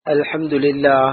الحمد لله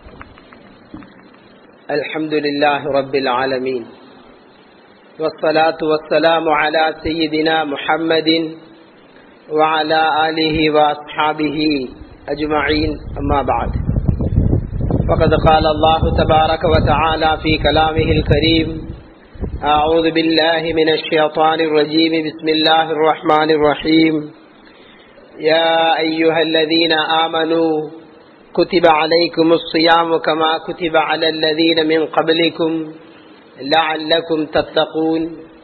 الحمد لله رب العالمين والصلاة والسلام على سيدنا محمد وعلى آله وأصحابه أجمعين أما بعد فقد قال الله تبارك وتعالى في كلامه الكريم أعوذ بالله من الشيطان الرجيم بسم الله الرحمن الرحيم يا أيها الذين آمنوا كتب عليكم الصيام كما كتب على الذين من قبلكم لعلكم تتقون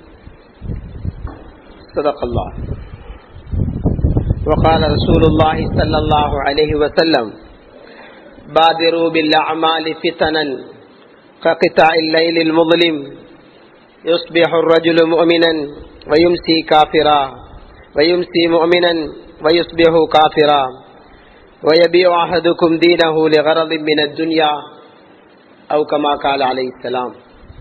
صدق الله وقال رسول الله صلى الله عليه وسلم بادروا بالأعمال فتنا كقطع الليل المظلم يصبح الرجل مؤمنا ويمسي كافرا ويمسي مؤمنا ويصبح كافرا ويبيع أحدكم دينه لغرض من الدنيا أو كما قال عليه السلام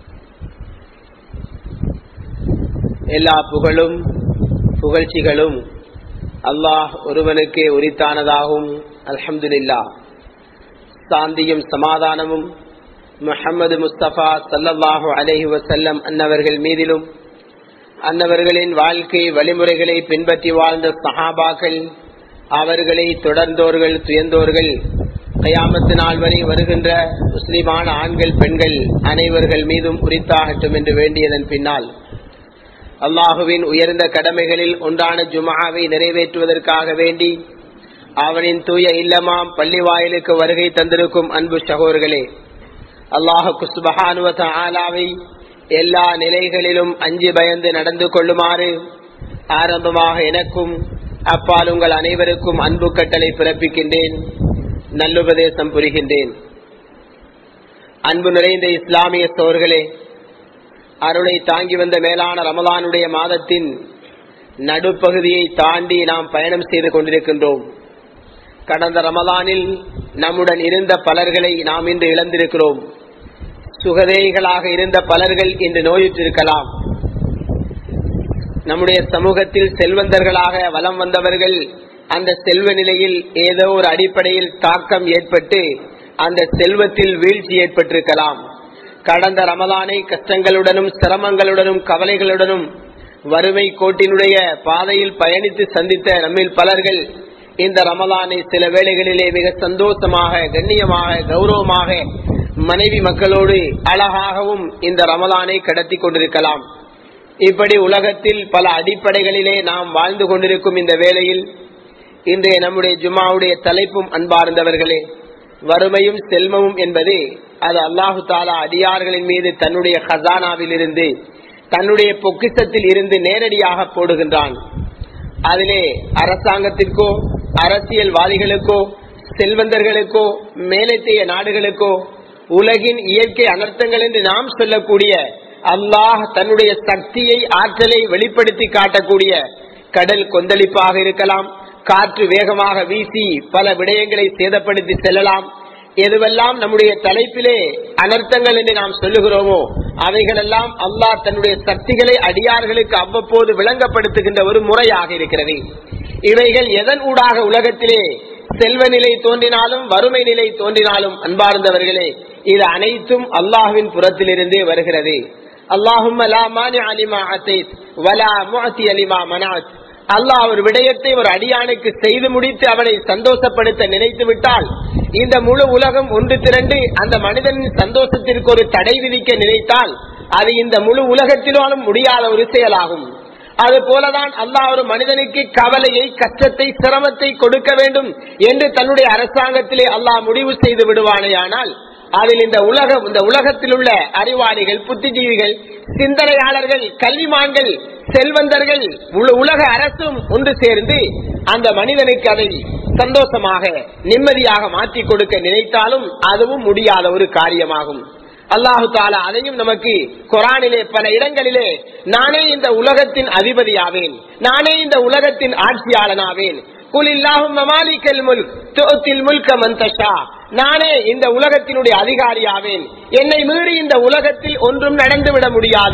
எல்லா புகழும் புகழ்ச்சிகளும் அல்லாஹ் ஒருவனுக்கே உரித்தானதாகும் அல்ஹம்துலில்லா சாந்தியும் சமாதானமும் முஹம்மது முஸ்தபா சல்லல்லாஹு அலஹி வசல்லம் அன்னவர்கள் மீதிலும் அன்னவர்களின் வாழ்க்கை வழிமுறைகளை பின்பற்றி வாழ்ந்த சஹாபாக்கள் அவர்களை தொடர்ந்தோர்கள் துயர்ந்தோர்கள் கயாமத்து நாள் வரை வருகின்ற முஸ்லிமான ஆண்கள் பெண்கள் அனைவர்கள் மீதும் உரித்தாகட்டும் என்று வேண்டியதன் பின்னால் அல்லாஹுவின் உயர்ந்த கடமைகளில் ஒன்றான ஜுமாவை நிறைவேற்றுவதற்காக வேண்டி அவனின் தூய இல்லமாம் பள்ளி வாயிலுக்கு வருகை தந்திருக்கும் அன்பு சகோதர்களே அல்லாஹு குஸ்பஹானுவத ஆலாவை எல்லா நிலைகளிலும் அஞ்சு பயந்து நடந்து கொள்ளுமாறு ஆரம்பமாக எனக்கும் அப்பால் உங்கள் அனைவருக்கும் அன்பு கட்டளை பிறப்பிக்கின்றேன் நல்லுபதேசம் புரிகின்றேன் அன்பு நிறைந்த இஸ்லாமிய சோர்களே அருளை தாங்கி வந்த மேலான ரமலானுடைய மாதத்தின் நடுப்பகுதியை தாண்டி நாம் பயணம் செய்து கொண்டிருக்கின்றோம் கடந்த ரமலானில் நம்முடன் இருந்த பலர்களை நாம் இன்று இழந்திருக்கிறோம் சுகதேகிகளாக இருந்த பலர்கள் இன்று நோயுற்றிருக்கலாம் நம்முடைய சமூகத்தில் செல்வந்தர்களாக வலம் வந்தவர்கள் அந்த செல்வ நிலையில் ஏதோ ஒரு அடிப்படையில் தாக்கம் ஏற்பட்டு அந்த செல்வத்தில் வீழ்ச்சி ஏற்பட்டிருக்கலாம் கடந்த ரமலானை கஷ்டங்களுடனும் சிரமங்களுடனும் கவலைகளுடனும் வறுமை கோட்டினுடைய பாதையில் பயணித்து சந்தித்த நம்மில் பலர்கள் இந்த ரமலானை சில வேளைகளிலே மிக சந்தோஷமாக கண்ணியமாக கௌரவமாக மனைவி மக்களோடு அழகாகவும் இந்த ரமலானை கடத்தி கொண்டிருக்கலாம் இப்படி உலகத்தில் பல அடிப்படைகளிலே நாம் வாழ்ந்து கொண்டிருக்கும் இந்த வேளையில் இன்றைய நம்முடைய ஜுமாவுடைய தலைப்பும் அன்பார்ந்தவர்களே வறுமையும் செல்வமும் என்பது அது அல்லாஹு தாலா அடியார்களின் மீது தன்னுடைய ஹசானாவில் இருந்து தன்னுடைய பொக்கிசத்தில் இருந்து நேரடியாக போடுகின்றான் அதிலே அரசாங்கத்திற்கோ அரசியல்வாதிகளுக்கோ செல்வந்தர்களுக்கோ மேலத்தைய நாடுகளுக்கோ உலகின் இயற்கை அனர்த்தங்கள் என்று நாம் சொல்லக்கூடிய அல்லாஹ் தன்னுடைய சக்தியை ஆற்றலை வெளிப்படுத்தி காட்டக்கூடிய கடல் கொந்தளிப்பாக இருக்கலாம் காற்று வேகமாக வீசி பல விடயங்களை சேதப்படுத்தி செல்லலாம் எதுவெல்லாம் நம்முடைய தலைப்பிலே அனர்த்தங்கள் என்று நாம் சொல்லுகிறோமோ அவைகளெல்லாம் அல்லாஹ் தன்னுடைய சக்திகளை அடியார்களுக்கு அவ்வப்போது விளங்கப்படுத்துகின்ற ஒரு முறையாக இருக்கிறது இவைகள் எதன் ஊடாக உலகத்திலே செல்வ நிலை தோன்றினாலும் வறுமை நிலை தோன்றினாலும் அன்பார்ந்தவர்களே இது அனைத்தும் அல்லாஹுவின் புறத்திலிருந்தே வருகிறது அல்லாஹும் அல்லாஹ் ஒரு விடயத்தை ஒரு அடியானுக்கு செய்து முடித்து அவனை சந்தோஷப்படுத்த நினைத்து விட்டால் இந்த முழு உலகம் ஒன்று திரண்டு அந்த மனிதனின் சந்தோஷத்திற்கு ஒரு தடை விதிக்க நினைத்தால் அது இந்த முழு உலகத்தினாலும் முடியாத ஒரு செயலாகும் அது போலதான் அல்லாஹ் ஒரு மனிதனுக்கு கவலையை கஷ்டத்தை சிரமத்தை கொடுக்க வேண்டும் என்று தன்னுடைய அரசாங்கத்திலே அல்லாஹ் முடிவு செய்து விடுவானேயானால் அதில் இந்த உலகம் இந்த உலகத்தில் உள்ள அறிவாளிகள் புத்திஜீவிகள் சிந்தனையாளர்கள் கல்விமான்கள் செல்வந்தர்கள் உலக அரசும் ஒன்று சேர்ந்து அந்த மனிதனுக்கு அதை சந்தோஷமாக நிம்மதியாக மாற்றி கொடுக்க நினைத்தாலும் அதுவும் முடியாத ஒரு காரியமாகும் அல்லாஹு தாலா அதையும் நமக்கு குரானிலே பல இடங்களிலே நானே இந்த உலகத்தின் அதிபதியாவேன் நானே இந்த உலகத்தின் ஆட்சியாளனாவேன் நானே இந்த உலகத்தினுடைய அதிகாரியாவேன் என்னை மீறி இந்த உலகத்தில் ஒன்றும் நடந்துவிட முடியாது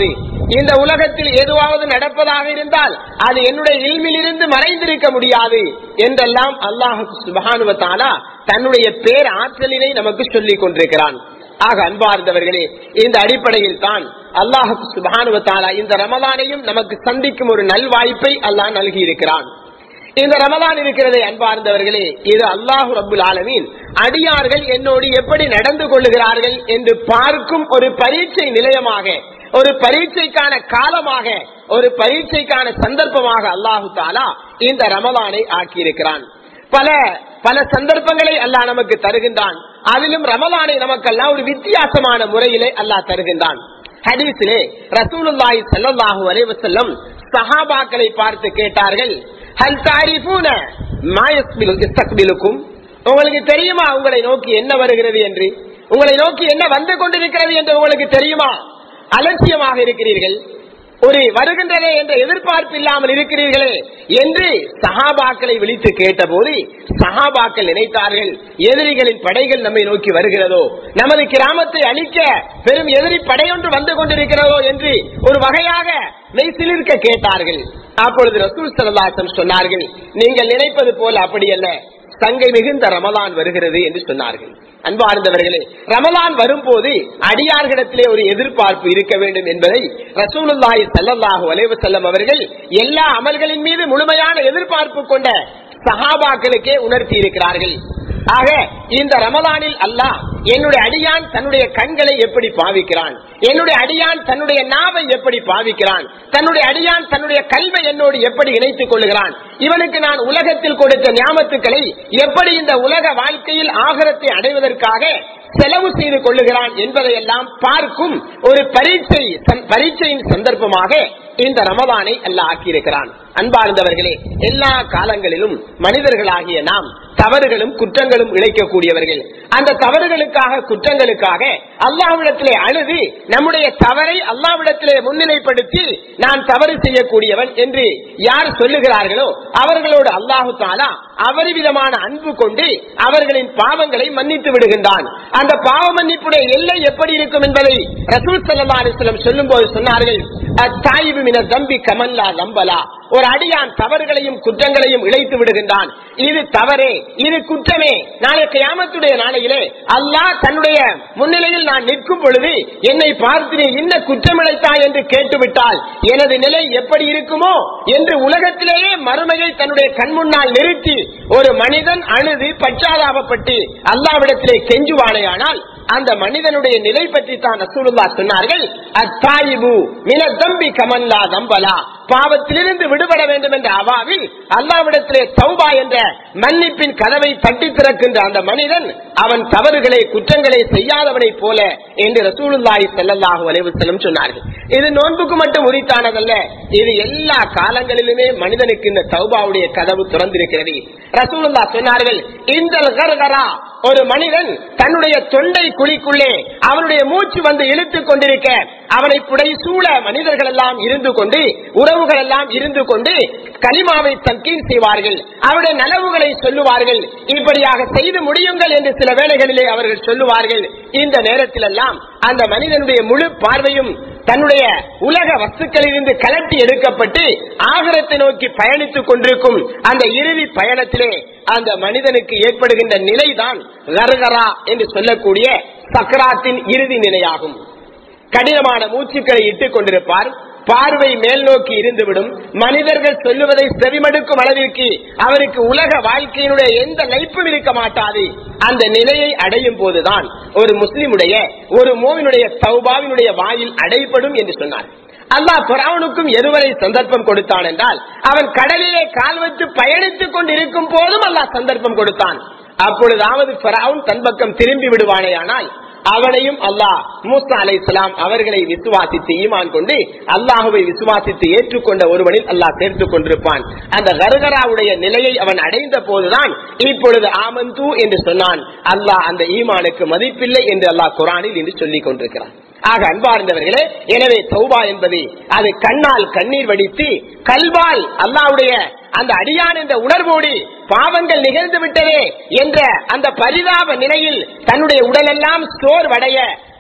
இந்த உலகத்தில் எதுவாவது நடப்பதாக இருந்தால் அது என்னுடைய இல்மில் இருந்து மறைந்திருக்க முடியாது என்றெல்லாம் அல்லாஹு சுபஹானுவத்தாலா தன்னுடைய பேர் ஆற்றலினை நமக்கு சொல்லிக் கொண்டிருக்கிறான் ஆக அன்பார்ந்தவர்களே இந்த அடிப்படையில் தான் அல்லாஹு சுபானுவத்தாலா இந்த ரமலானையும் நமக்கு சந்திக்கும் ஒரு நல்வாய்ப்பை அல்லாஹ் நல்கி இருக்கிறான் இந்த ரமலான் இருக்கிறதே அன்பார்ந்தவர்களே இது அல்லாஹு ரபுல் ஆலமீன் அடியார்கள் என்னோடு எப்படி நடந்து கொள்ளுகிறார்கள் என்று பார்க்கும் ஒரு பரீட்சை நிலையமாக ஒரு பரீட்சைக்கான காலமாக ஒரு பரீட்சைக்கான சந்தர்ப்பமாக அல்லாஹு தாலா இந்த ரமலானை ஆக்கியிருக்கிறான் பல பல சந்தர்ப்பங்களை அல்லாஹ் நமக்கு தருகின்றான் அதிலும் ரமலானை நமக்கெல்லாம் ஒரு வித்தியாசமான முறையிலே அல்லாஹ் தருகின்றான் ஹதீஸிலே ரசூலுல்லாஹி ஸல்லல்லாஹு அலைஹி வஸல்லம் சஹாபாக்களை பார்த்து கேட்டார்கள் ஹல் தாரிஃபூன மா யஸ்பிலுக்கும் உங்களுக்கு தெரியுமா உங்களை நோக்கி என்ன வருகிறது என்று உங்களை நோக்கி என்ன வந்து கொண்டிருக்கிறது என்று உங்களுக்கு தெரியுமா அலட்சியமாக இருக்கிறீர்கள் ஒரு வருகின்றதே என்ற எதிர்பார்ப்பு இல்லாமல் இருக்கிறீர்களே என்று சஹாபாக்களை விழித்து கேட்டபோது சஹாபாக்கள் நினைத்தார்கள் எதிரிகளின் படைகள் நம்மை நோக்கி வருகிறதோ நமது கிராமத்தை அழிக்க பெரும் எதிரி படையொன்று வந்து கொண்டிருக்கிறதோ என்று ஒரு வகையாக மெய்சிலிருக்க கேட்டார்கள் அப்பொழுது ரசூல் சல்லாசம் சொன்னார்கள் நீங்கள் நினைப்பது போல அப்படியல்ல சங்கை மிகுந்த ரமலான் வருகிறது என்று சொன்னார்கள் அன்பார்ந்தவர்களே ரமலான் வரும்போது அடியார்களிடத்திலே ஒரு எதிர்பார்ப்பு இருக்க வேண்டும் என்பதை ரசூலுல்லாஹி ஸல்லல்லாஹு அலைஹி வஸல்லம் அவர்கள் எல்லா அமல்களின் மீது முழுமையான எதிர்பார்ப்பு கொண்ட சஹாபாக்களுக்கே உணர்த்தி இருக்கிறார்கள் ஆக இந்த ரமலானில் அல்லாஹ் என்னுடைய அடியான் தன்னுடைய கண்களை எப்படி பாவிக்கிறான் என்னுடைய அடியான் தன்னுடைய நாவை எப்படி பாவிக்கிறான் தன்னுடைய அடியான் தன்னுடைய கல்வை என்னோடு எப்படி இணைத்துக் கொள்ளுகிறான் இவனுக்கு நான் உலகத்தில் கொடுத்த ஞாபகத்துக்களை எப்படி இந்த உலக வாழ்க்கையில் ஆகரத்தை அடைவதற்காக செலவு செய்து கொள்ளுகிறான் என்பதையெல்லாம் பார்க்கும் ஒரு பரீட்சை பரீட்சையின் சந்தர்ப்பமாக இந்த ரமதானை அல்லாஹ் ஆக்கியிருக்கிறான் அன்பார்ந்தவர்களே எல்லா காலங்களிலும் மனிதர்களாகிய நாம் தவறுகளும் குற்றங்களும் இழைக்கக்கூடியவர்கள் அந்த தவறுகளுக்காக குற்றங்களுக்காக அல்லாவிடத்திலே அழுது நம்முடைய தவறை அல்லாவிடத்திலே முன்னிலைப்படுத்தி நான் தவறு செய்யக்கூடியவன் என்று யார் சொல்லுகிறார்களோ அவர்களோடு அல்லாஹு தாலா அவரிவிதமான அன்பு கொண்டு அவர்களின் பாவங்களை மன்னித்து விடுகின்றான் அந்த பாவ மன்னிப்புடைய எல்லை எப்படி இருக்கும் என்பதை ரசூல் சல்லா அலிஸ்லம் சொல்லும் போது சொன்னார்கள் அத்தாயிபு மின தம்பி கமல்லா நம்பலா ஒரு அடியான் தவறுகளையும் குற்றங்களையும் இழைத்து விடுகின்றான் இது தவறே இது குற்றமே நாளை கியாமத்துடைய நாளையிலே அல்லாஹ் தன்னுடைய முன்னிலையில் நான் நிற்கும் பொழுது என்னை பார்த்து நீ என்ன குற்றம் இழைத்தாய் என்று கேட்டுவிட்டால் எனது நிலை எப்படி இருக்குமோ என்று உலகத்திலேயே மறுமையை தன்னுடைய கண் முன்னால் நிறுத்தி ஒரு மனிதன் அழுது பச்சாதாபப்பட்டு அல்லாவிடத்திலே கெஞ்சுவானையானால் அந்த மனிதனுடைய நிலை பற்றி தான் ரசூலுல்லா சொன்னார்கள் அத்தாயிபு மின தம்பி கமல்லா தம்பலா பாவத்திலிருந்து விடுபட வேண்டும் என்ற அவாவில் அல்லாவிடத்திலே தௌபா என்ற மன்னிப்பின் கதவை தட்டி திறக்கின்ற அந்த மனிதன் அவன் தவறுகளை குற்றங்களை செய்யாதவனை போல என்று ரசூலுல்லாஹி ஸல்லல்லாஹு அலைஹி வஸல்லம் சொன்னார்கள் இது நோன்புக்கு மட்டும் உரித்தானதல்ல இது எல்லா காலங்களிலுமே மனிதனுக்கு இந்த தௌபாவுடைய கதவு திறந்திருக்கிறது ரசூலுல்லா சொன்னார்கள் இந்த கர்கரா ஒரு மனிதன் தன்னுடைய தொண்டை குழிக்குள்ளே அவனுடைய மூச்சு வந்து இழுத்துக் கொண்டிருக்க அவனை புடை சூழ மனிதர்கள் எல்லாம் இருந்து கொண்டு உறவுகள் எல்லாம் இருந்து கொண்டு களிமாவை தக்கீர் செய்வார்கள் அவருடைய நலவுகளை சொல்லுவார்கள் இப்படியாக செய்து முடியுங்கள் என்று சில வேளைகளிலே அவர்கள் சொல்லுவார்கள் இந்த நேரத்தில் எல்லாம் அந்த மனிதனுடைய முழு பார்வையும் தன்னுடைய உலக வஸ்துக்களிலிருந்து கலட்டி எடுக்கப்பட்டு ஆகரத்தை நோக்கி பயணித்துக் கொண்டிருக்கும் அந்த இறுதி பயணத்திலே அந்த மனிதனுக்கு ஏற்படுகின்ற நிலைதான் கர்கரா என்று சொல்லக்கூடிய சக்கராத்தின் இறுதி நிலையாகும் கடினமான மூச்சுக்களை இட்டுக் கொண்டிருப்பார் பார்வை மேல் நோக்கி இருந்துவிடும் மனிதர்கள் சொல்லுவதை செவிமடுக்கும் அளவிற்கு அவருக்கு உலக வாழ்க்கையினுடைய எந்த லைப்பும் இருக்க மாட்டாது அந்த நிலையை அடையும் போதுதான் ஒரு முஸ்லிமுடைய ஒரு மோவினுடைய தௌபாவினுடைய வாயில் அடைப்படும் என்று சொன்னார் அல்லாஹ் பிராவுனுக்கும் எதுவரை சந்தர்ப்பம் கொடுத்தான் என்றால் அவன் கடலிலே கால் வச்சு பயணித்துக் கொண்டிருக்கும் போதும் அல்லாஹ் சந்தர்ப்பம் கொடுத்தான் அப்பொழுதாவது பிராவுன் தன் பக்கம் திரும்பி விடுவானேயானால் அவனையும் அல்லாஹ் மூசா அலை இஸ்லாம் அவர்களை விசுவாசித்து ஈமான் கொண்டு அல்லாஹுவை விசுவாசித்து ஏற்றுக்கொண்ட ஒருவனில் அல்லாஹ் சேர்த்துக் கொண்டிருப்பான் அந்த கருகராவுடைய நிலையை அவன் அடைந்த போதுதான் இப்பொழுது ஆமந்து என்று சொன்னான் அல்லாஹ் அந்த ஈமானுக்கு மதிப்பில்லை என்று அல்லாஹ் குரானில் இன்று சொல்லிக் கொண்டிருக்கிறான் ஆக அன்பார்ந்தவர்களே எனவே தௌபா என்பது அது கண்ணால் கண்ணீர் வடித்து கல்வால் அல்லாவுடைய அந்த அடியான் என்ற உணர்வோடு பாவங்கள் நிகழ்ந்து விட்டதே என்ற அந்த பரிதாப நிலையில் தன்னுடைய உடலெல்லாம் சோர்வடைய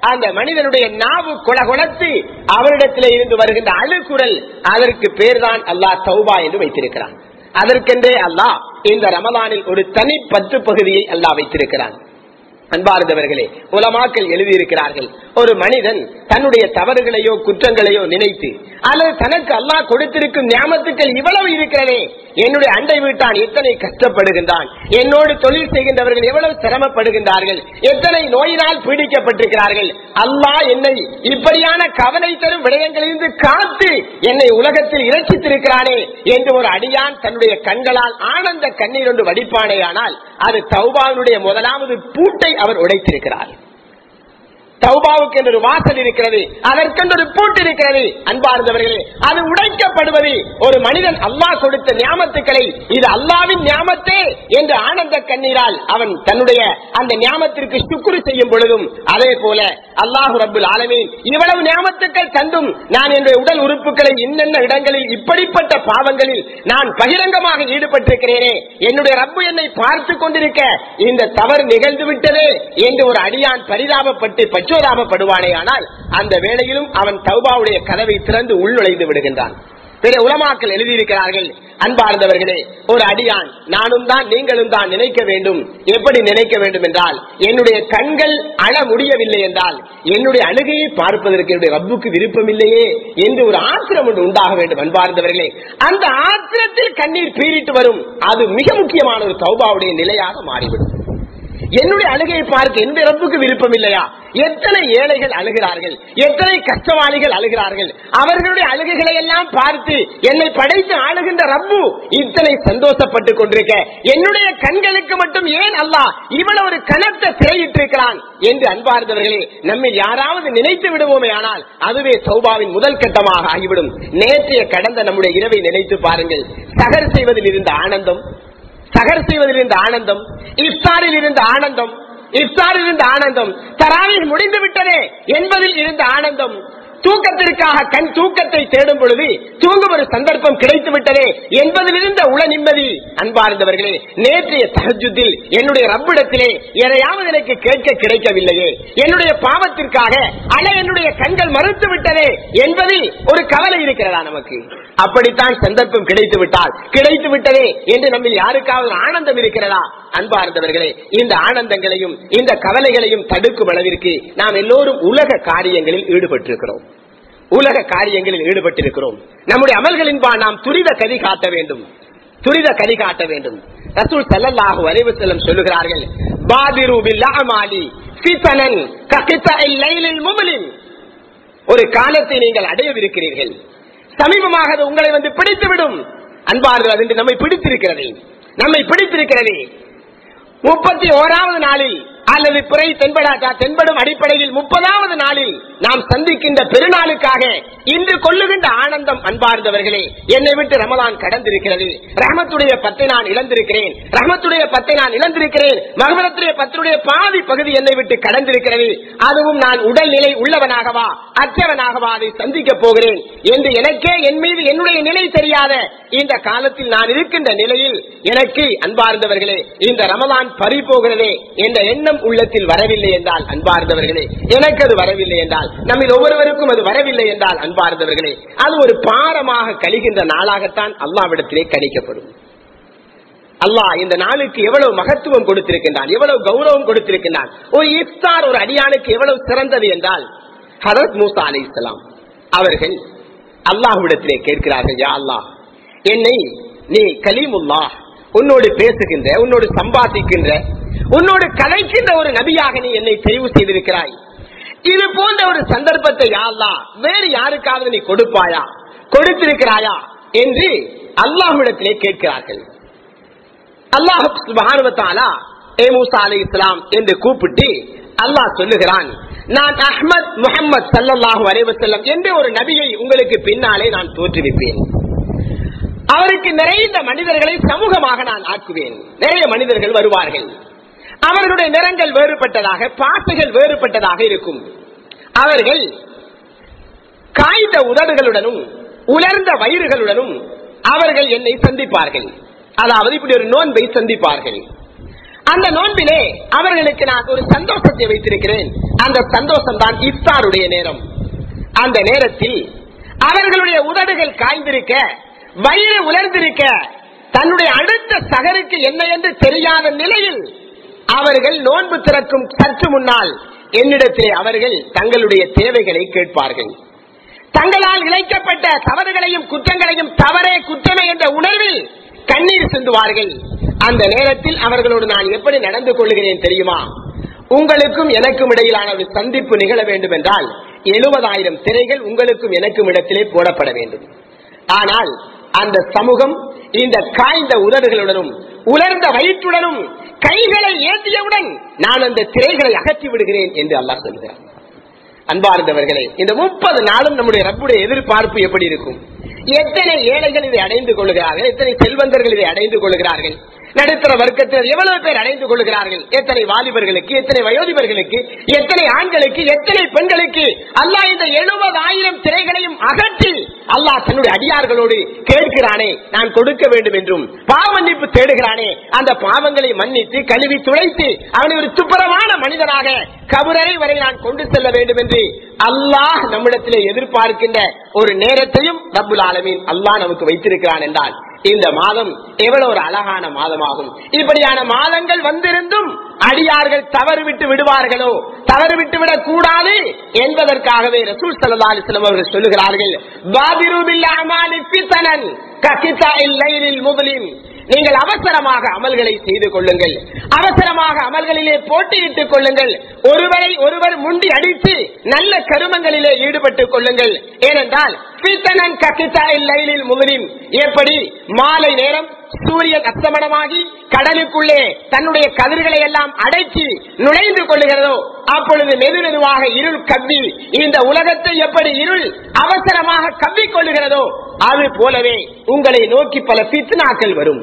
அந்த மனிதனுடைய நாவு குலகுலத்து அவரிடத்திலே இருந்து வருகின்ற அழுகுரல் அதற்கு பேர்தான் அல்லாஹ் தௌபா என்று வைத்திருக்கிறான் அதற்கென்றே அல்லாஹ் இந்த ரமலானில் ஒரு தனி பத்து பகுதியை அல்லாஹ் வைத்திருக்கிறான் அன்பார்ந்தவர்களே உலமாக்கள் எழுதியிருக்கிறார்கள் ஒரு மனிதன் தன்னுடைய தவறுகளையோ குற்றங்களையோ நினைத்து அல்லது தனக்கு அல்லாஹ் கொடுத்திருக்கும் ஞாபகத்துக்கள் இவ்வளவு இருக்கிறதே என்னுடைய அண்டை வீட்டான் எத்தனை கஷ்டப்படுகின்றான் என்னோடு தொழில் செய்கின்றவர்கள் எவ்வளவு சிரமப்படுகின்றார்கள் எத்தனை நோயினால் பீடிக்கப்பட்டிருக்கிறார்கள் அல்லாஹ் என்னை இப்படியான கவலை தரும் விடயங்களிலிருந்து காத்து என்னை உலகத்தில் இரட்சித்திருக்கிறானே என்று ஒரு அடியான் தன்னுடைய கண்களால் ஆனந்த கண்ணீர் ஒன்று வடிப்பானே ஆனால் அது தௌபாவினுடைய முதலாவது பூட்டை அவர் உடைத்திருக்கிறார் தௌபாவுக்கு என்று ஒரு வாசல் இருக்கிறது அதற்கென்று ஒரு பூட்டு இருக்கிறது அன்பார்ந்தவர்களே அது உடைக்கப்படுவது ஒரு மனிதன் அல்லாஹ் கொடுத்த ஞாபகத்துக்களை இது அல்லாவின் ஞாபகத்தே என்று ஆனந்த கண்ணீரால் அவன் தன்னுடைய அந்த ஞாபகத்திற்கு சுக்குரு செய்யும் பொழுதும் அதே போல அல்லாஹு ரபுல் ஆலமீன் இவ்வளவு ஞாபகத்துக்கள் தந்தும் நான் என்னுடைய உடல் உறுப்புகளை இன்னென்ன இடங்களில் இப்படிப்பட்ட பாவங்களில் நான் பகிரங்கமாக ஈடுபட்டிருக்கிறேனே என்னுடைய ரப்பு என்னை பார்த்து கொண்டிருக்க இந்த தவறு நிகழ்ந்து விட்டதே என்று ஒரு அடியான் பரிதாபப்பட்டு பச்சோதாபப்படுவானே ஆனால் அந்த வேளையிலும் அவன் தௌபாவுடைய கதவை திறந்து உள்நுழைந்து விடுகின்றான் பிற உலமாக்கள் எழுதியிருக்கிறார்கள் அன்பார்ந்தவர்களே ஒரு அடியான் நானும் தான் நீங்களும் தான் நினைக்க வேண்டும் எப்படி நினைக்க வேண்டும் என்றால் என்னுடைய கண்கள் அழ முடியவில்லை என்றால் என்னுடைய அழுகையை பார்ப்பதற்கு என்னுடைய ரப்புக்கு விருப்பம் இல்லையே என்று ஒரு ஆத்திரம் ஒன்று உண்டாக வேண்டும் அன்பார்ந்தவர்களே அந்த ஆத்திரத்தில் கண்ணீர் பீறிட்டு வரும் அது மிக முக்கியமான ஒரு தௌபாவுடைய நிலையாக மாறிவிடும் என்னுடைய அழுகையை பார்க்க என்னுடைய ரப்புக்கு விருப்பம் இல்லையா எத்தனை ஏழைகள் அழுகிறார்கள் எத்தனை கஷ்டவாளிகள் அழுகிறார்கள் அவர்களுடைய அழுகைகளை எல்லாம் பார்த்து என்னை படைத்து ஆளுகின்ற ரப்பு இத்தனை சந்தோஷப்பட்டு கொண்டிருக்க என்னுடைய கண்களுக்கு மட்டும் ஏன் அல்லாஹ் இவ்வளவு ஒரு கனத்தை திரையிட்டிருக்கிறான் என்று அன்பார்ந்தவர்களே நம்மில் யாராவது நினைத்து விடுவோமே ஆனால் அதுவே சௌபாவின் முதல் கட்டமாக ஆகிவிடும் நேற்றைய கடந்த நம்முடைய இரவை நினைத்து பாருங்கள் சகர் செய்வதில் இருந்த ஆனந்தம் சகர் செய்வதில் இருந்த ஆனந்தம் இஃப்தாரில் இருந்த ஆனந்தம் இஃப்தாரில் இருந்த ஆனந்தம் தராவில் முடிந்து விட்டதே என்பதில் இருந்த ஆனந்தம் தூக்கத்திற்காக கண் தூக்கத்தை தேடும் பொழுது தூங்கும் ஒரு சந்தர்ப்பம் கிடைத்து விட்டதே என்பதில் இருந்த உள நிம்மதி அன்பார்ந்தவர்களே நேற்றைய தகஜுத்தில் என்னுடைய ரப்பிடத்திலே எதையாவது எனக்கு கேட்க கிடைக்கவில்லையே என்னுடைய பாவத்திற்காக அல என்னுடைய கண்கள் மறுத்து விட்டதே என்பதில் ஒரு கவலை இருக்கிறதா நமக்கு அப்படித்தான் சந்தர்ப்பம் கிடைத்து விட்டால் கிடைத்து விட்டதே என்று நம்மில் யாருக்காவது ஆனந்தம் இருக்கிறதா அன்பார்ந்தவர்களே இந்த ஆனந்தங்களையும் இந்த கவலைகளையும் தடுக்கும் அளவிற்கு நாம் எல்லோரும் உலக காரியங்களில் ஈடுபட்டிருக்கிறோம் உலக காரியங்களில் ஈடுபட்டிருக்கிறோம் நம்முடைய அமல்களின்பா நாம் துரித கதி காட்ட வேண்டும் துரித கதி காட்ட வேண்டும் ரசூல் சல்லல்லாஹு அலைஹி வஸல்லம் சொல்லுகிறார்கள் பாதிரு பில் அமாலி ஃபிதனன் ககிதஇல் லைலில் மும்லின் ஒரு காலத்தை நீங்கள் அடையவிருக்கிறீர்கள் சமீபமாக அது உங்களை வந்து பிடித்துவிடும் அன்பார்கள் அது இன்று நம்மை பிடித்திருக்கிறது நம்மை பிடித்திருக்கிறது முப்பத்தி ஓராவது நாளில் அல்லது பிறை தென்படாட்டா தென்படும் அடிப்படையில் முப்பதாவது நாளில் நாம் சந்திக்கின்ற பெருநாளுக்காக இன்று கொள்ளுகின்ற ஆனந்தம் அன்பார்ந்தவர்களே என்னை விட்டு ரமலான் கடந்திருக்கிறது ரஹமத்துடைய பத்தை நான் இழந்திருக்கிறேன் ரஹமத்துடைய பத்தை நான் இழந்திருக்கிறேன் மகமரத்துடைய பத்தினுடைய பாதி பகுதி என்னை விட்டு கடந்திருக்கிறது அதுவும் நான் உடல்நிலை உள்ளவனாகவா அற்றவனாகவா அதை சந்திக்க போகிறேன் என்று எனக்கே என் மீது என்னுடைய நிலை தெரியாத இந்த காலத்தில் நான் இருக்கின்ற நிலையில் எனக்கு அன்பார்ந்தவர்களே இந்த ரமலான் பறி போகிறதே என்ற எண்ணம் உள்ளத்தில் வரவில்லை என்றால் அன்பார்ந்தவர்களே எனக்கு அது வரவில்லை என்றால் நம்மில் ஒவ்வொருவருக்கும் அது வரவில்லை என்றால் அன்பார்ந்தவர்களே அது ஒரு பாரமாக கழிகின்ற நாளாகத்தான் அல்லாவிடத்திலே கணிக்கப்படும் அல்லாஹ் இந்த நாளுக்கு எவ்வளவு மகத்துவம் கொடுத்திருக்கின்றான் எவ்வளவு கௌரவம் கொடுத்திருக்கின்றான் ஒரு இஃப்தார் ஒரு அடியானுக்கு எவ்வளவு சிறந்தது என்றால் ஹரத் மூசா அலி இஸ்லாம் அவர்கள் அல்லாஹ்விடத்திலே கேட்கிறார்கள் யா அல்லாஹ் என்னை நீ கலீமுல்லா உன்னோடு பேசுகின்ற உன்னோடு சம்பாதிக்கின்ற உன்னோடு கலைக்கின்ற ஒரு நபியாக நீ என்னை தெரிவு செய்திருக்கிறாய் இது போன்ற ஒரு சந்தர்ப்பத்தை யாழ்லா வேறு யாருக்காவது நீ கொடுப்பாயா கொடுத்திருக்கிறாயா என்று அல்லாஹ்விடத்திலே கேட்கிறார்கள் அல்லாஹ் சுபானுவத்தாலா ஏ மூசா அலி இஸ்லாம் என்று கூப்பிட்டு அல்லாஹ் சொல்லுகிறான் நான் அஹ்மத் முகமது சல்லல்லாஹு அலைவசல்லம் என்ற ஒரு நபியை உங்களுக்கு பின்னாலே நான் தோற்றுவிப்பேன் அவருக்கு நிறைந்த மனிதர்களை சமூகமாக நான் ஆக்குவேன் நிறைய மனிதர்கள் வருவார்கள் அவர்களுடைய நிறங்கள் வேறுபட்டதாக பாசைகள் வேறுபட்டதாக இருக்கும் அவர்கள் காய்ந்த உதடுகளுடனும் உலர்ந்த வயிறுகளுடனும் அவர்கள் என்னை சந்திப்பார்கள் அதாவது இப்படி ஒரு நோன்பை சந்திப்பார்கள் அந்த நோன்பிலே அவர்களுக்கு நான் ஒரு சந்தோஷத்தை வைத்திருக்கிறேன் அந்த சந்தோஷம் தான் இஃப்தாருடைய நேரம் அந்த நேரத்தில் அவர்களுடைய உதடுகள் காய்ந்திருக்க வயிறு உலர்ந்திருக்க தன்னுடைய அடுத்த சகருக்கு என்ன என்று தெரியாத நிலையில் அவர்கள் நோன்பு திறக்கும் சற்று முன்னால் என்னிடத்திலே அவர்கள் தங்களுடைய தேவைகளை கேட்பார்கள் தங்களால் இழைக்கப்பட்ட தவறுகளையும் குற்றங்களையும் தவறே குற்றமே என்ற உணர்வில் கண்ணீர் சிந்துவார்கள் அந்த நேரத்தில் அவர்களோடு நான் எப்படி நடந்து கொள்கிறேன் தெரியுமா உங்களுக்கும் எனக்கும் இடையிலான ஒரு சந்திப்பு நிகழ வேண்டும் என்றால் எழுபதாயிரம் திரைகள் உங்களுக்கும் எனக்கும் இடத்திலே போடப்பட வேண்டும் ஆனால் அந்த சமூகம் இந்த காய்ந்த உதடுகளுடனும் உலர்ந்த வயிற்றுடனும் கைகளை ஏந்தியவுடன் நான் அந்த திரைகளை அகற்றி விடுகிறேன் என்று அல்லாஹ் சொல்கிறார் அன்பார்ந்தவர்களே இந்த முப்பது நாளும் நம்முடைய ரப்புடைய எதிர்பார்ப்பு எப்படி இருக்கும் எத்தனை ஏழைகள் இதை அடைந்து கொள்கிறார்கள் எத்தனை செல்வந்தர்கள் இதை அடைந்து கொள்கிறார்கள் நடுத்தர வர்க்கத்தினர் எவ்வளவு பேர் அடைந்து கொள்கிறார்கள் எத்தனை வாலிபர்களுக்கு எத்தனை வயோதிபர்களுக்கு எத்தனை ஆண்களுக்கு எத்தனை பெண்களுக்கு அல்லாஹ் இந்த எழுபதாயிரம் திரைகளையும் அகற்றி அல்லாஹ் தன்னுடைய அடியார்களோடு கேட்கிறானே நான் கொடுக்க வேண்டும் என்றும் பாவமன்னிப்பு தேடுகிறானே அந்த பாவங்களை மன்னித்து கழுவி துளைத்து அவனை ஒரு துப்புரமான மனிதனாக கபுரரை வரை நான் கொண்டு செல்ல வேண்டும் என்று அல்லாஹ் நம்மிடத்திலே எதிர்பார்க்கின்ற ஒரு நேரத்தையும் ரப்புல் ஆலமீன் அல்லாஹ் நமக்கு வைத்திருக்கிறான் என்றால் இந்த மாதம் எவ்வளவு ஒரு அழகான மாதமாகும் இப்படியான மாதங்கள் வந்திருந்தும் அடியார்கள் தவறு விட்டு விடுவார்களோ தவறு விட்டு விடக் கூடாது என்பதற்காகவே ரசூல் சல்லா அலிஸ்லாம் அவர்கள் சொல்லுகிறார்கள் பாதிரு பில் அமாலி ஃபிதனன் ககிதாஇல் லைலில் முஸ்லிம் நீங்கள் அவசரமாக அமல்களை செய்து கொள்ளுங்கள் அவசரமாக அமல்களிலே போட்டியிட்டுக் கொள்ளுங்கள் ஒருவரை ஒருவர் முண்டி அடித்து நல்ல கருமங்களிலே ஈடுபட்டுக் கொள்ளுங்கள் ஏனென்றால் ஃபிதனன் ககிதாஇல் லைலில் முஸ்லிம் எப்படி மாலை நேரம் சூரியன் அஸ்தமனமாகி கடலுக்குள்ளே தன்னுடைய கதிர்களை எல்லாம் அடைச்சி நுழைந்து கொள்ளுகிறதோ அப்பொழுது மெது மெதுவாக இருள் கவ்வி இந்த உலகத்தை எப்படி இருள் அவசரமாக கவ்விக் கொள்ளுகிறதோ அது போலவே உங்களை நோக்கி பல பித்னாக்கள் வரும்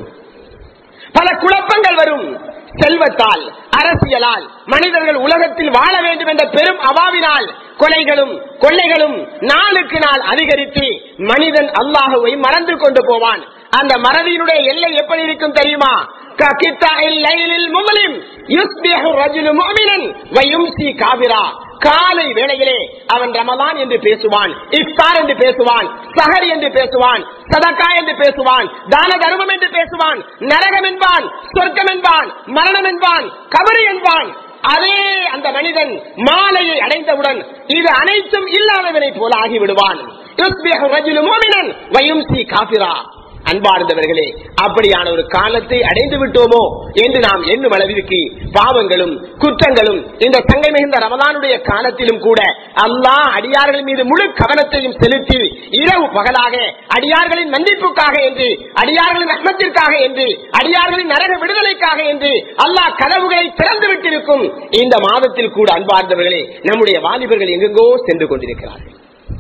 பல குழப்பங்கள் வரும் செல்வத்தால் அரசியலால் மனிதர்கள் உலகத்தில் வாழ வேண்டும் என்ற பெரும் அவாவினால் கொலைகளும் கொள்ளைகளும் நாளுக்கு நாள் அதிகரித்து மனிதன் அல்லாஹுவை மறந்து கொண்டு போவான் அந்த மறதியினுடைய எல்லை எப்படி இருக்கும் தெரியுமா காலை வேளையிலே அவன் ரமதான் என்று பேசுவான் இஃப்தார் என்று பேசுவான் சஹர் என்று பேசுவான் சதக்கா என்று பேசுவான் தான தர்மம் என்று பேசுவான் நரகம் என்பான் சொர்க்கம் என்பான் மரணம் என்பான் கபரு என்பான் அதே அந்த மனிதன் மாலையை அடைந்தவுடன் இது அனைத்தும் இல்லாதவனை போல ஆகிவிடுவான் காபிரா அன்பார்ந்தவர்களே அப்படியான ஒரு காலத்தை அடைந்து விட்டோமோ என்று நாம் எண்ணும் அளவிற்கு பாவங்களும் குற்றங்களும் இந்த தங்கை மிகுந்த ரமதானுடைய காலத்திலும் கூட அல்லாஹ் அடியார்கள் மீது முழு கவனத்தையும் செலுத்தி இரவு பகலாக அடியார்களின் மன்னிப்புக்காக என்று அடியார்களின் அகமத்திற்காக என்று அடியார்களின் நரக விடுதலைக்காக என்று அல்லாஹ் கதவுகளை திறந்து விட்டிருக்கும் இந்த மாதத்தில் கூட அன்பார்ந்தவர்களே நம்முடைய வாலிபர்கள் எங்கெங்கோ சென்று கொண்டிருக்கிறார்கள்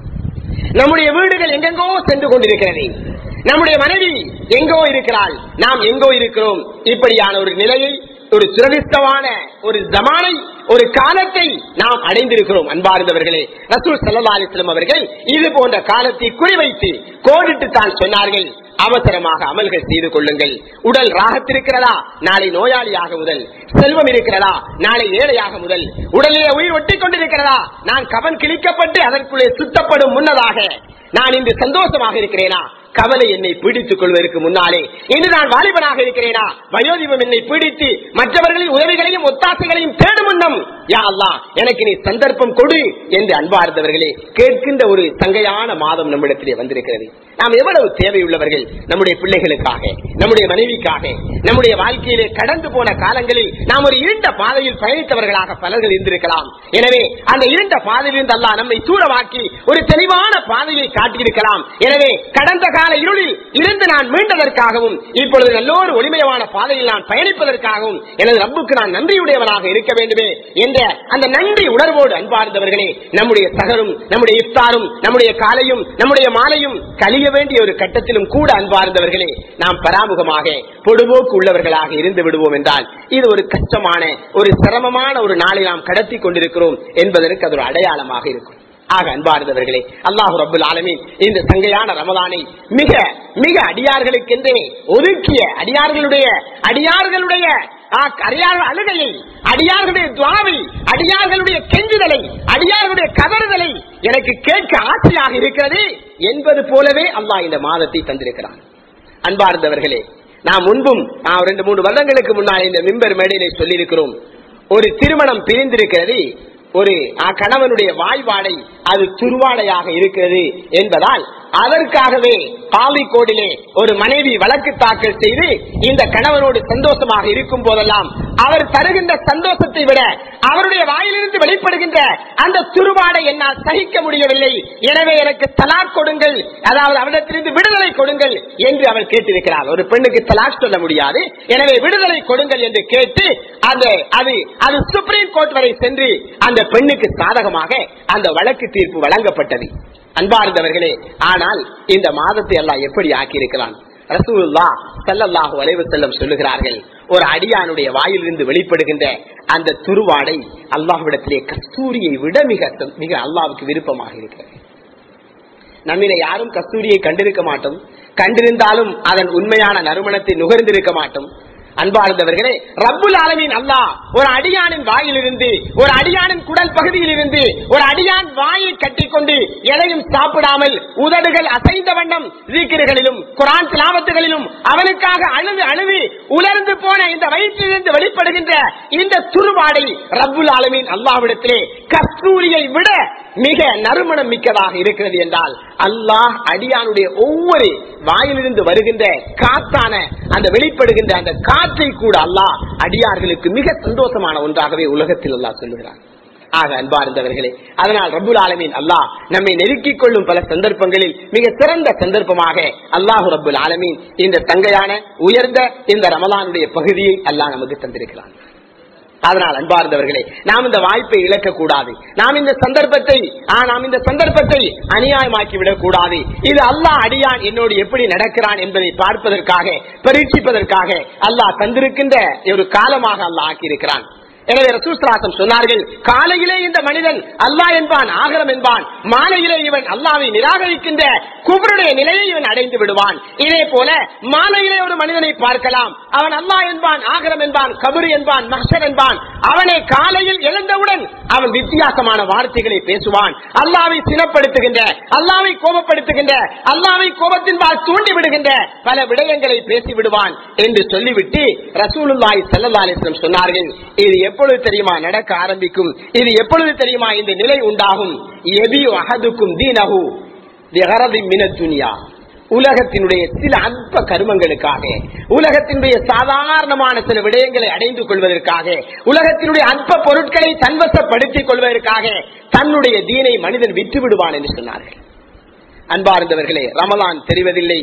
நம்முடைய வீடுகள் எங்கெங்கோ சென்று கொண்டிருக்கிறது நம்முடைய மனைவி எங்கோ இருக்கிறாள் நாம் எங்கோ இருக்கிறோம் இப்படியான ஒரு நிலையை ஒரு சுரவிஸ்தமான ஒரு ஜமானை ஒரு காலத்தை நாம் அடைந்திருக்கிறோம் அன்பார்ந்தவர்களே ரசூல் சல்லா அலிஸ்லம் அவர்கள் இது போன்ற காலத்தை குறிவைத்து கோடிட்டு தான் சொன்னார்கள் அவசரமாக அமல்கள் செய்து கொள்ளுங்கள் உடல் ராகத்திருக்கிறதா நாளை நோயாளியாக முதல் செல்வம் இருக்கிறதா நாளை ஏழையாக முதல் உடலிலே உயிர் ஒட்டி கொண்டிருக்கிறதா நான் கவன் கிழிக்கப்பட்டு அதற்குள்ளே சுத்தப்படும் முன்னதாக நான் இன்று சந்தோஷமாக இருக்கிறேனா கவலை என்னை பீடித்துக் கொள்வதற்கு முன்னாலே இன்று நான் வாலிபனாக இருக்கிறேனா வயோதிபம் என்னை பீடித்து மற்றவர்களின் உதவிகளையும் ஒத்தாசைகளையும் தேடும் முன்னம் யா அல்லா எனக்கு நீ சந்தர்ப்பம் கொடு என்று அன்பார்ந்தவர்களே கேட்கின்ற ஒரு தங்கையான மாதம் நம்மிடத்திலே வந்திருக்கிறது நாம் எவ்வளவு தேவையுள்ளவர்கள் நம்முடைய பிள்ளைகளுக்காக நம்முடைய மனைவிக்காக நம்முடைய வாழ்க்கையிலே கடந்து போன காலங்களில் நாம் ஒரு இருண்ட பாதையில் பயணித்தவர்களாக பலர்கள் இருந்திருக்கலாம் எனவே அந்த இருண்ட பாதையிலிருந்து அல்லா நம்மை தூரமாக்கி ஒரு தெளிவான பாதையை காட்டியிருக்கலாம் எனவே கடந்த கால இருளில் இருந்து நான் மீண்டதற்காகவும் இப்பொழுது நல்லோரு ஒளிமயமான பாதையில் நான் பயணிப்பதற்காகவும் எனது ரப்புக்கு நான் நன்றியுடையவனாக இருக்க வேண்டுமே என்ற அந்த நன்றி உணர்வோடு அன்பார்ந்தவர்களே நம்முடைய சகரும் நம்முடைய இஃப்தாரும் நம்முடைய காலையும் நம்முடைய மாலையும் கழிய வேண்டிய ஒரு கட்டத்திலும் கூட அன்பார்ந்தவர்களே நாம் பராமுகமாக பொடுபோக்கு உள்ளவர்களாக இருந்து விடுவோம் என்றால் இது ஒரு கஷ்டமான ஒரு சிரமமான ஒரு நாளை நாம் கடத்தி கொண்டிருக்கிறோம் என்பதற்கு அது ஒரு அடையாளமாக இருக்கும் ஆக அன்பார்ந்தவர்களே அல்லாஹு ரபுல் ஆலமீன் இந்த சங்கையான ரமதானை மிக மிக அடியார்களுக்கென்றே ஒதுக்கிய அடியார்களுடைய அடியார்களுடைய அடியார்கள் அழுகையை அடியார்களுடைய துவாவை அடியார்கள் அடியார்களுடைய கெஞ்சுதலை அடியார்களுடைய கதறுதலை எனக்கு கேட்க ஆசையாக இருக்கிறது என்பது போலவே அல்லாஹ் இந்த மாதத்தை தந்திருக்கிறான் அன்பார்ந்தவர்களே நான் முன்பும் நான் ரெண்டு மூணு வருடங்களுக்கு முன்னால் இந்த மிம்பர் மேடையிலே சொல்லியிருக்கிறோம் ஒரு திருமணம் பிரிந்திருக்கிறது ஒரு ஆ, கணவனுடைய வாய்வாடை அது துருவாடையாக இருக்கிறது என்பதால் அதற்காகவே காவி கோடிலே ஒரு மனைவி வழக்கு தாக்கல் செய்து இந்த கணவனோடு சந்தோஷமாக இருக்கும் போதெல்லாம் அவர் தருகின்ற சந்தோஷத்தை விட அவருடைய வாயிலிருந்து வெளிப்படுகின்ற அந்த துருவாடை என்னால் சகிக்க முடியவில்லை எனவே எனக்கு தலாக் கொடுங்கள் அதாவது அவரிடத்திலிருந்து விடுதலை கொடுங்கள் என்று அவள் கேட்டிருக்கிறார் ஒரு பெண்ணுக்கு தலாக் சொல்ல முடியாது எனவே விடுதலை கொடுங்கள் என்று கேட்டு அந்த அது அது சுப்ரீம் கோர்ட் வரை சென்று அந்த பெண்ணுக்கு சாதகமாக அந்த வழக்கு தீர்ப்பு வழங்கப்பட்டது அன்பார்ந்தவர்களே ஆனால் இந்த மாதத்தை எல்லாம் எப்படி ஆக்கியிருக்கிறான் ரசூலுல்லா ஸல்லல்லாஹு அலைஹி வஸல்லம் சொல்லுகிறார்கள் ஒரு அடியானுடைய வாயிலிருந்து வெளிப்படுகின்ற அந்த துருவாடை அல்லாஹ்விடத்திலே கஸ்தூரியை விட மிக மிக அல்லாஹ்வுக்கு விருப்பமாக இருக்கிறது நம்மில யாரும் கஸ்தூரியை கண்டிருக்க மாட்டோம் கண்டிருந்தாலும் அதன் உண்மையான நறுமணத்தை நுகர்ந்திருக்க மாட்டோம் அன்பார்ந்தவர்களே ரப்புல் ஆலமீன் அல்லாஹ் ஒரு அடியானின் வாயிலிருந்து ஒரு அடியானின் குடல் பகுதியில் இருந்து ஒரு அடியான் வாயை கட்டிக்கொண்டு எதையும் சாப்பிடாமல் உதடுகள் அசைந்த வண்ணம் ஜீக்கிர்களிலும் குரான் திலாவத்துகளிலும் அவனுக்காக அழுது அழுது உலர்ந்து போன இந்த வயிற்றிலிருந்து வெளிப்படுகின்ற இந்த துருவாடை ரப்புல் ஆலமீன் அல்லாவிடத்திலே கஸ்தூரியை விட மிக நறுமணம் மிக்கதாக இருக்கிறது என்றால் அல்லாஹ் அடியானுடைய ஒவ்வொரு வாயிலிருந்து வருகின்ற காத்தான அந்த வெளிப்படுகின்ற அந்த காற்றை கூட அல்லாஹ் அடியார்களுக்கு மிக சந்தோஷமான ஒன்றாகவே உலகத்தில் அல்லாஹ் சொல்லுகிறார் ஆக அன்பார்ந்தவர்களே அதனால் ரபுல் ஆலமீன் அல்லாஹ் நம்மை நெருக்கிக் கொள்ளும் பல சந்தர்ப்பங்களில் மிக சிறந்த சந்தர்ப்பமாக அல்லாஹு ரபுல் ஆலமீன் இந்த தங்கையான உயர்ந்த இந்த ரமலானுடைய பகுதியை அல்லாஹ் நமக்கு தந்திருக்கிறான் அதனால் அன்பார்ந்தவர்களே நாம் இந்த வாய்ப்பை இழக்க கூடாது நாம் இந்த சந்தர்ப்பத்தை ஆ, நாம் இந்த சந்தர்ப்பத்தை அநியாயமாக்கி விடக் கூடாது இது அல்லாஹ் அடியான் என்னோடு எப்படி நடக்கிறான் என்பதை பார்ப்பதற்காக பரீட்சிப்பதற்காக அல்லாஹ் தந்திருக்கின்ற ஒரு காலமாக அல்லாஹ் ஆக்கியிருக்கிறான் எனவே ரசூஸ்ராசம் சொன்னார்கள் காலையிலே இந்த மனிதன் அல்லாஹ் என்பான் ஆகரம் என்பான் மாலையிலே இவன் அல்லாவை நிராகரிக்கின்ற குபருடைய நிலையை இவன் அடைந்து விடுவான் இதே போல மாலையிலே ஒரு மனிதனை பார்க்கலாம் அவன் அல்லாஹ் என்பான் ஆகரம் என்பான் கபரு என்பான் மஹர் என்பான் அவனை காலையில் எழுந்தவுடன் அவன் வித்தியாசமான வார்த்தைகளை பேசுவான் அல்லாவை சினப்படுத்துகின்ற அல்லாவை கோபப்படுத்துகின்ற அல்லாவை கோபத்தின்பால் தூண்டி விடுகின்ற பல விடயங்களை பேசி விடுவான் என்று சொல்லிவிட்டு ரசூலுல்லாஹி ஸல்லல்லாஹு அலைஹி வஸல்லம் சொன்னார்கள் இது எப்பொழுது தெரியுமா நடக்க ஆரம்பிக்கும் இது எப்பொழுது தெரியுமா இந்த நிலை உண்டாகும் எபி அஹதுக்கும் தீனஹு பிகரதி மினத் துனியா உலகத்தினுடைய சில அற்ப கருமங்களுக்காக உலகத்தினுடைய சாதாரணமான சில விடயங்களை அடைந்து கொள்வதற்காக உலகத்தினுடைய அற்ப பொருட்களை தன்வசப்படுத்திக் கொள்வதற்காக தன்னுடைய தீனை மனிதன் விட்டு விடுவான் என்று சொன்னார்கள் அன்பார்ந்தவர்களே ரமலான் தெரிவதில்லை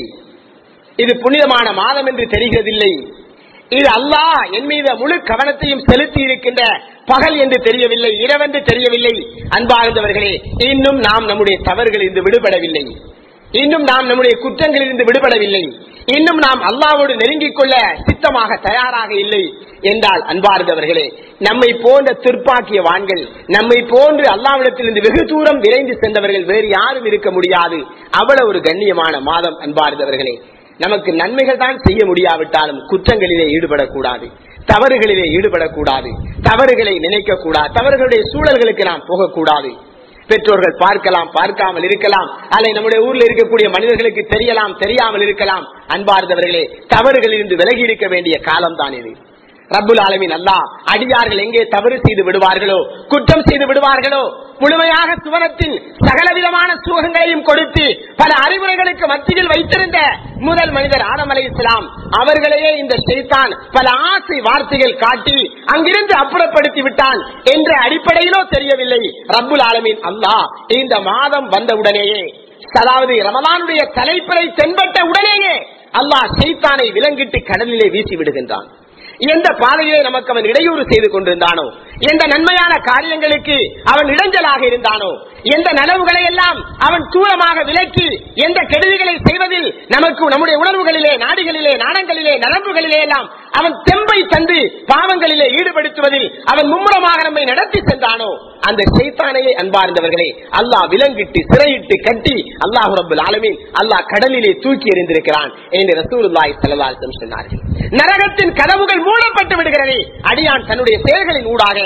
இது புனிதமான மாதம் என்று தெரிகிறதில்லை இது அல்லாஹ் என் மீது முழு கவனத்தையும் செலுத்தி இருக்கின்ற பகல் என்று தெரியவில்லை இரவென்று தெரியவில்லை அன்பார்ந்தவர்களே இன்னும் நாம் நம்முடைய தவறுகளிலிருந்து விடுபடவில்லை இன்னும் நாம் நம்முடைய குற்றங்களிலிருந்து விடுபடவில்லை இன்னும் நாம் அல்லாவோடு நெருங்கிக் கொள்ள சித்தமாக தயாராக இல்லை என்றால் அன்பார்ந்தவர்களே நம்மை போன்ற துர்ப்பாக்கிய வான்கள் நம்மை போன்று அல்லாவிடத்திலிருந்து வெகு தூரம் விரைந்து சென்றவர்கள் வேறு யாரும் இருக்க முடியாது அவ்வளவு ஒரு கண்ணியமான மாதம் அன்பார்ந்தவர்களே நமக்கு நன்மைகள் தான் செய்ய முடியாவிட்டாலும் குற்றங்களிலே ஈடுபடக்கூடாது தவறுகளிலே ஈடுபடக்கூடாது தவறுகளை நினைக்க கூடாது தவறுகளுடைய சூழல்களுக்கு நாம் போகக்கூடாது பெற்றோர்கள் பார்க்கலாம் பார்க்காமல் இருக்கலாம் அல்லது நம்முடைய ஊர்ல இருக்கக்கூடிய மனிதர்களுக்கு தெரியலாம் தெரியாமல் இருக்கலாம் அன்பார்ந்தவர்களே தவறுகளிலிருந்து விலகி இருக்க வேண்டிய காலம் தான் இது ரப்புல் ஆலமின் அல்லாஹ் அடியார்கள் எங்கே தவறு செய்து விடுவார்களோ குற்றம் செய்து விடுவார்களோ முழுமையாக சுவனத்தின் சகலவிதமான சுகங்களையும் கொடுத்து பல அறிவுரைகளுக்கு மத்தியில் வைத்திருந்த முதல் மனிதர் ஆதம் அலை இஸ்லாம் அவர்களையே இந்த ஷைத்தான் பல ஆசை வார்த்தைகள் காட்டி அங்கிருந்து அப்புறப்படுத்தி விட்டான் என்ற அடிப்படையிலோ தெரியவில்லை ரப்புல் ஆலமின் அல்லாஹ் இந்த மாதம் வந்தவுடனேயே அதாவது ரமலானுடைய தலைப்பிறை தென்பட்ட உடனேயே அல்லாஹ் ஷைத்தானை விலங்கிட்டு கடலிலே வீசி விடுகின்றான் எந்த பாதையிலே நமக்கு அவன் இடையூறு செய்து கொண்டிருந்தானோ எந்த நன்மையான காரியங்களுக்கு அவன் இடைஞ்சலாக இருந்தானோ எந்த நனவுகளை எல்லாம் அவன் தூரமாக விலக்கி எந்த கெடுதிகளை செய்வதில் நமக்கு நம்முடைய உணர்வுகளிலே நாடுகளிலே நாணங்களிலே நரம்புகளிலே எல்லாம் அவன் தெம்பை தந்து பாவங்களிலே ஈடுபடுத்துவதில் அவன் மும்முரமாக நம்மை நடத்தி சென்றானோ அந்த சைத்தானையே அன்பார்ந்தவர்களே அல்லாஹ் விலங்கிட்டு சிறையிட்டு கட்டி அல்லாஹ் ரபுல் ஆலமீன் அல்லாஹ் கடலிலே தூக்கி எறிந்திருக்கிறான் என்று ரசூலுல்லாஹி ஸல்லல்லாஹு அலைஹி வஸல்லம் சொன்னார்கள் நரகத்தின் கதவுகள் மூடப்பட்டு விடுகிறது அடியான் தன்னுடைய செயல்களின் ஊடாக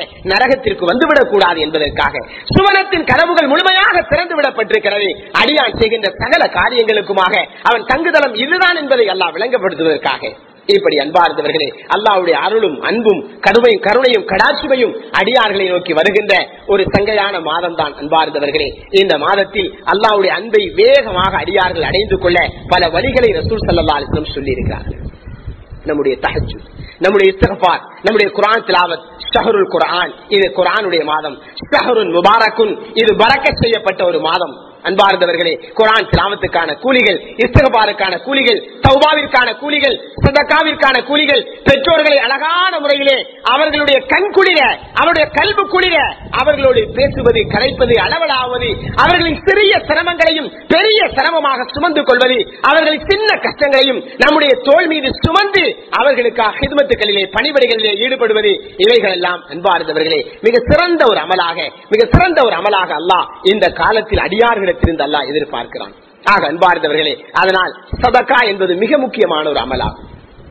நரகத்திற்கு வந்துவிடக் கூடாது என்பதற்காக சுவனத்தின் கதவுகள் முழுமையாக திறந்து விடப்பட்டிருக்கிறது அடியான் செய்கின்ற சகல காரியங்களுக்குமாக அவன் தங்குதளம் இதுதான் என்பதை அல்லாஹ் விளங்கப்படுத்துவதற்காக இப்படி அன்பார்ந்தவர்களே அல்லாவுடைய அருளும் அன்பும் கருவையும் கருணையும் கடாட்சிமையும் அடியார்களை நோக்கி வருகின்ற ஒரு சங்கையான மாதம் தான் அன்பார்ந்தவர்களே இந்த மாதத்தில் அல்லாவுடைய அன்பை வேகமாக அடியார்கள் அடைந்து கொள்ள பல வழிகளை ரசூல் சல்லா அலிஸ்லம் சொல்லி இருக்கிறார்கள் நம்முடைய தஹஜு நம்முடைய இஸ்தகபார் நம்முடைய குரான் திலாவத் ஷஹருல் குரான் இது குரானுடைய மாதம் ஷஹருன் முபாரக்குன் இது பறக்க செய்யப்பட்ட ஒரு மாதம் அன்பார்ந்தவர்களே குரான் திலாவத்துக்கான கூலிகள் இஸ்தகபாருக்கான கூலிகள் தௌபாவிற்கான கூலிகள் சதக்காவிற்கான கூலிகள் பெற்றோர்களை அழகான முறையிலே அவர்களுடைய கண் குளிர அவருடைய கல்வி குளிர அவர்களோடு பேசுவது கலைப்பது அளவலாவது அவர்களின் சிறிய சிரமங்களையும் பெரிய சிரமமாக சுமந்து கொள்வது அவர்களின் சின்ன கஷ்டங்களையும் நம்முடைய தோல் மீது சுமந்து அவர்களுக்காக ஹிதமத்துக்களிலே பணிபடிகளிலே ஈடுபடுவது இவைகள் எல்லாம் அன்பார்ந்தவர்களே மிக சிறந்த ஒரு அமலாக மிக சிறந்த ஒரு அமலாக அல்லாஹ் இந்த காலத்தில் அடியார்களிடத்திலிருந்து அல்லாஹ் எதிர்பார்க்கிறான் ஆக அன்பார்ந்தவர்களே அதனால் சதக்கா என்பது மிக முக்கியமான ஒரு அமலாகும்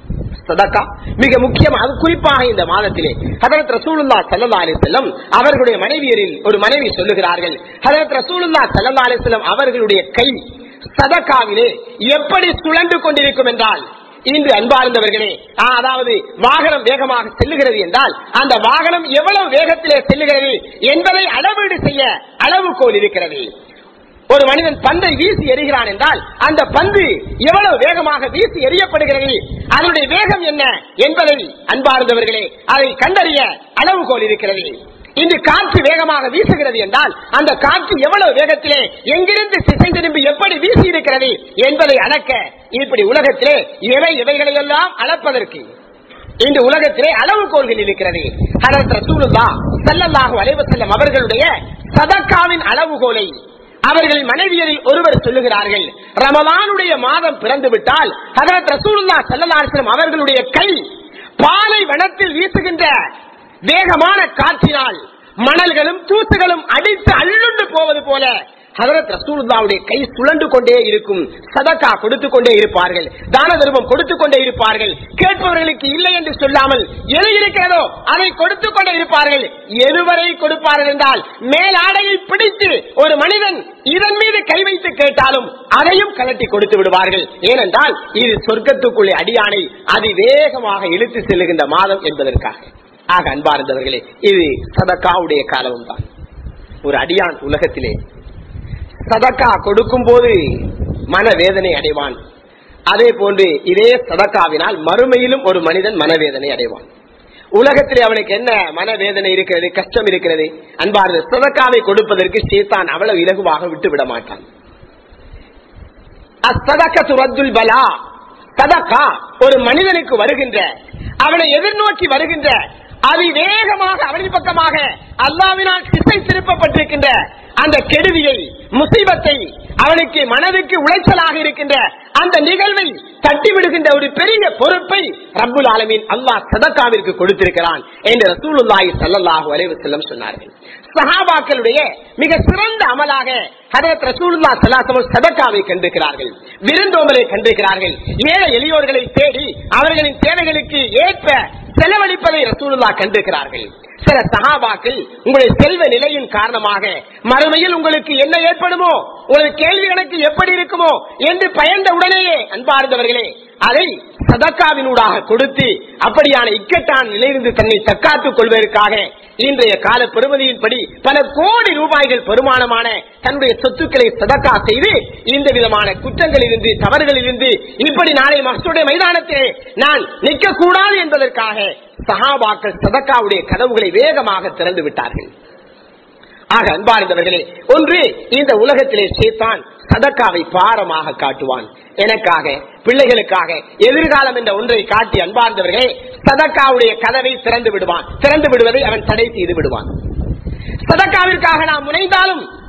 சதக்கா மிக முக்கியமாக குறிப்பாக இந்த மாதத்திலே ஹதரத் ரசூலுல்லா சல்லா அலிசல்லம் அவர்களுடைய மனைவியரில் ஒரு மனைவி சொல்லுகிறார்கள் ஹதரத் ரசூலுல்லா சல்லா அலிசல்லம் அவர்களுடைய கை சதக்காவிலே எப்படி சுழன்று கொண்டிருக்கும் என்றால் இன்று அன்பார்ந்தவர்களே ஆ, அதாவது வாகனம் வேகமாக செல்லுகிறது என்றால் அந்த வாகனம் எவ்வளவு வேகத்திலே செல்லுகிறது என்பதை அளவீடு செய்ய அளவுகோல் இருக்கிறது ஒரு மனிதன் பந்தை வீசி எறிகிறான் என்றால் அந்த பந்து எவ்வளவு வேகமாக வீசி எறியப்படுகிறது அதனுடைய வேகம் என்ன என்பதை அன்பார்ந்தவர்களே அதை கண்டறிய அளவுகோல் இருக்கிறது இன்று காற்று வேகமாக வீசுகிறது என்றால் அந்த காற்று எவ்வளவு வேகத்திலே எங்கிருந்து திசை திரும்பி எப்படி வீசி இருக்கிறது என்பதை அளக்க இப்படி உலகத்திலே எவை எவைகளை எல்லாம் அளப்பதற்கு இந்த உலகத்திலே அளவுகோல்கள் இருக்கிறது ஹதரத் ரசூலுல்லாஹ் ஸல்லல்லாஹு அலைஹி வஸல்லம் அவர்களுடைய சதக்காவின் அளவுகோலை அவர்கள் மனைவியரில் ஒருவர் சொல்லுகிறார்கள் ரமலானுடைய மாதம் பிறந்து விட்டால் ஹதரத் ரசூலுல்லாஹ் ஸல்லல்லாஹு அலைஹி வஸல்லம் அவர்களுடைய கை பாலை வனத்தில் வீசுகின்ற வேகமான காற்றினால் மணல்களும் தூசுகளும் அடித்து அள்ளுண்டு போவது போல ஹதரத் ரசூலுல்லாவுடைய கை சுழண்டு கொண்டே இருக்கும் சதக்கா கொடுத்து கொண்டே இருப்பார்கள் தான தர்மம் கொடுத்து கொண்டே இருப்பார்கள் கேட்பவர்களுக்கு இல்லை என்று சொல்லாமல் எது இருக்கிறதோ அதை கொடுத்து கொண்டே இருப்பார்கள் எதுவரை கொடுப்பார்கள் என்றால் மேலாடையை பிடித்து ஒரு மனிதன் இதன் மீது கை வைத்து கேட்டாலும் அதையும் கலட்டி கொடுத்து விடுவார்கள் ஏனென்றால் இது சொர்க்கத்துக்குள்ளே அடியானை அதிவேகமாக இழுத்து செல்லுகின்ற மாதம் என்பதற்காக ஆக அன்பார்ந்தவர்களே இது சதக்காவுடைய காலமும் தான் ஒரு அடியான் உலகத்திலே சதக்கா கொடுக்கும் போது மனவேதனை அடைவான் அதே போன்று இதே சதக்காவினால் மறுமையிலும் ஒரு மனிதன் மனவேதனை அடைவான் உலகத்திலே அவனுக்கு என்ன மனவேதனை இருக்கிறது கஷ்டம் இருக்கிறது அன்பார்ந்த சதக்காவை கொடுப்பதற்கு சேத்தான் அவ்வளவு இலகுவாக விட்டு விட மாட்டான் அஸ்ததக்கத்து ரத்துல் பலா சதக்கா ஒரு மனிதனுக்கு வருகின்ற அவனை எதிர்நோக்கி வருகின்ற அதிவேகமாக அவனின் பக்கமாக அல்லாவினால் திசை திருப்பப்பட்டிருக்கின்ற அந்த கெடுதியை முசீபத்தை அவனுக்கு மனதுக்கு உளைச்சலாக இருக்கின்ற அந்த நிகழ்வை தட்டி விடுகின்ற ஒரு பெரிய பொறுப்பை ரப்புல் ஆலமீன் அல்லாஹ் சதக்காவிற்கு கொடுத்திருக்கிறான் என்று ரசூலுல்லாஹி ஸல்லல்லாஹு அலைஹி வஸல்லம் சொன்னார்கள் சஹாபாக்களுடைய மிக சிறந்த அமலாக ஹதரத் ரசூலுல்லாஹ் ஸல்லல்லாஹு அலைஹி வஸல்லம் சதக்காவை கண்டிருக்கிறார்கள் விருந்தோம்பலை கண்டிருக்கிறார்கள் ஏழை எளியோர்களை தேடி அவர்களின் தேவைகளுக்கு ஏற்ப செலவழிப்பதை ரசூலுல்லா கண்டிருக்கிறார்கள் சில சகாபாக்கள் உங்களுடைய செல்வ நிலையின் காரணமாக மறுமையில் உங்களுக்கு என்ன ஏற்படுமோ உங்களது கேள்வி கணக்கு எப்படி இருக்குமோ என்று பயந்த உடனேயே அன்பார்ந்தவர்களே அதை சதக்காவினூடாக கொடுத்து அப்படியான இக்கட்டான நிலையிலிருந்து தன்னை தற்காத்துக் கொள்வதற்காக இன்றைய கால பெருமதியின்படி பல கோடி ரூபாய்கள் பெருமானமான தன்னுடைய சொத்துக்களை சதக்கா செய்து இந்த விதமான குற்றங்களிலிருந்து தவறுகளிலிருந்து இப்படி நாளை மகசுடைய மைதானத்திலே நான் நிற்க கூடாது என்பதற்காக சஹாபாக்கள் சதக்காவுடைய கதவுகளை வேகமாக திறந்து விட்டார்கள் ஆக அன்பார்ந்தவர்களே ஒன்று இந்த உலகத்திலே சேத்தான் சதக்காவை பாரமாக காட்டுவான் எனக்காக பிள்ளைகளுக்காக எதிர்காலம் என்ற ஒன்றை காட்டி அன்பார்ந்தவர்களே சதக்காவுடைய கதவை திறந்து விடுவான் திறந்து விடுவதை அவன் தடை செய்து விடுவான் சதக்காவிற்காக நாம் முனைந்தாலும்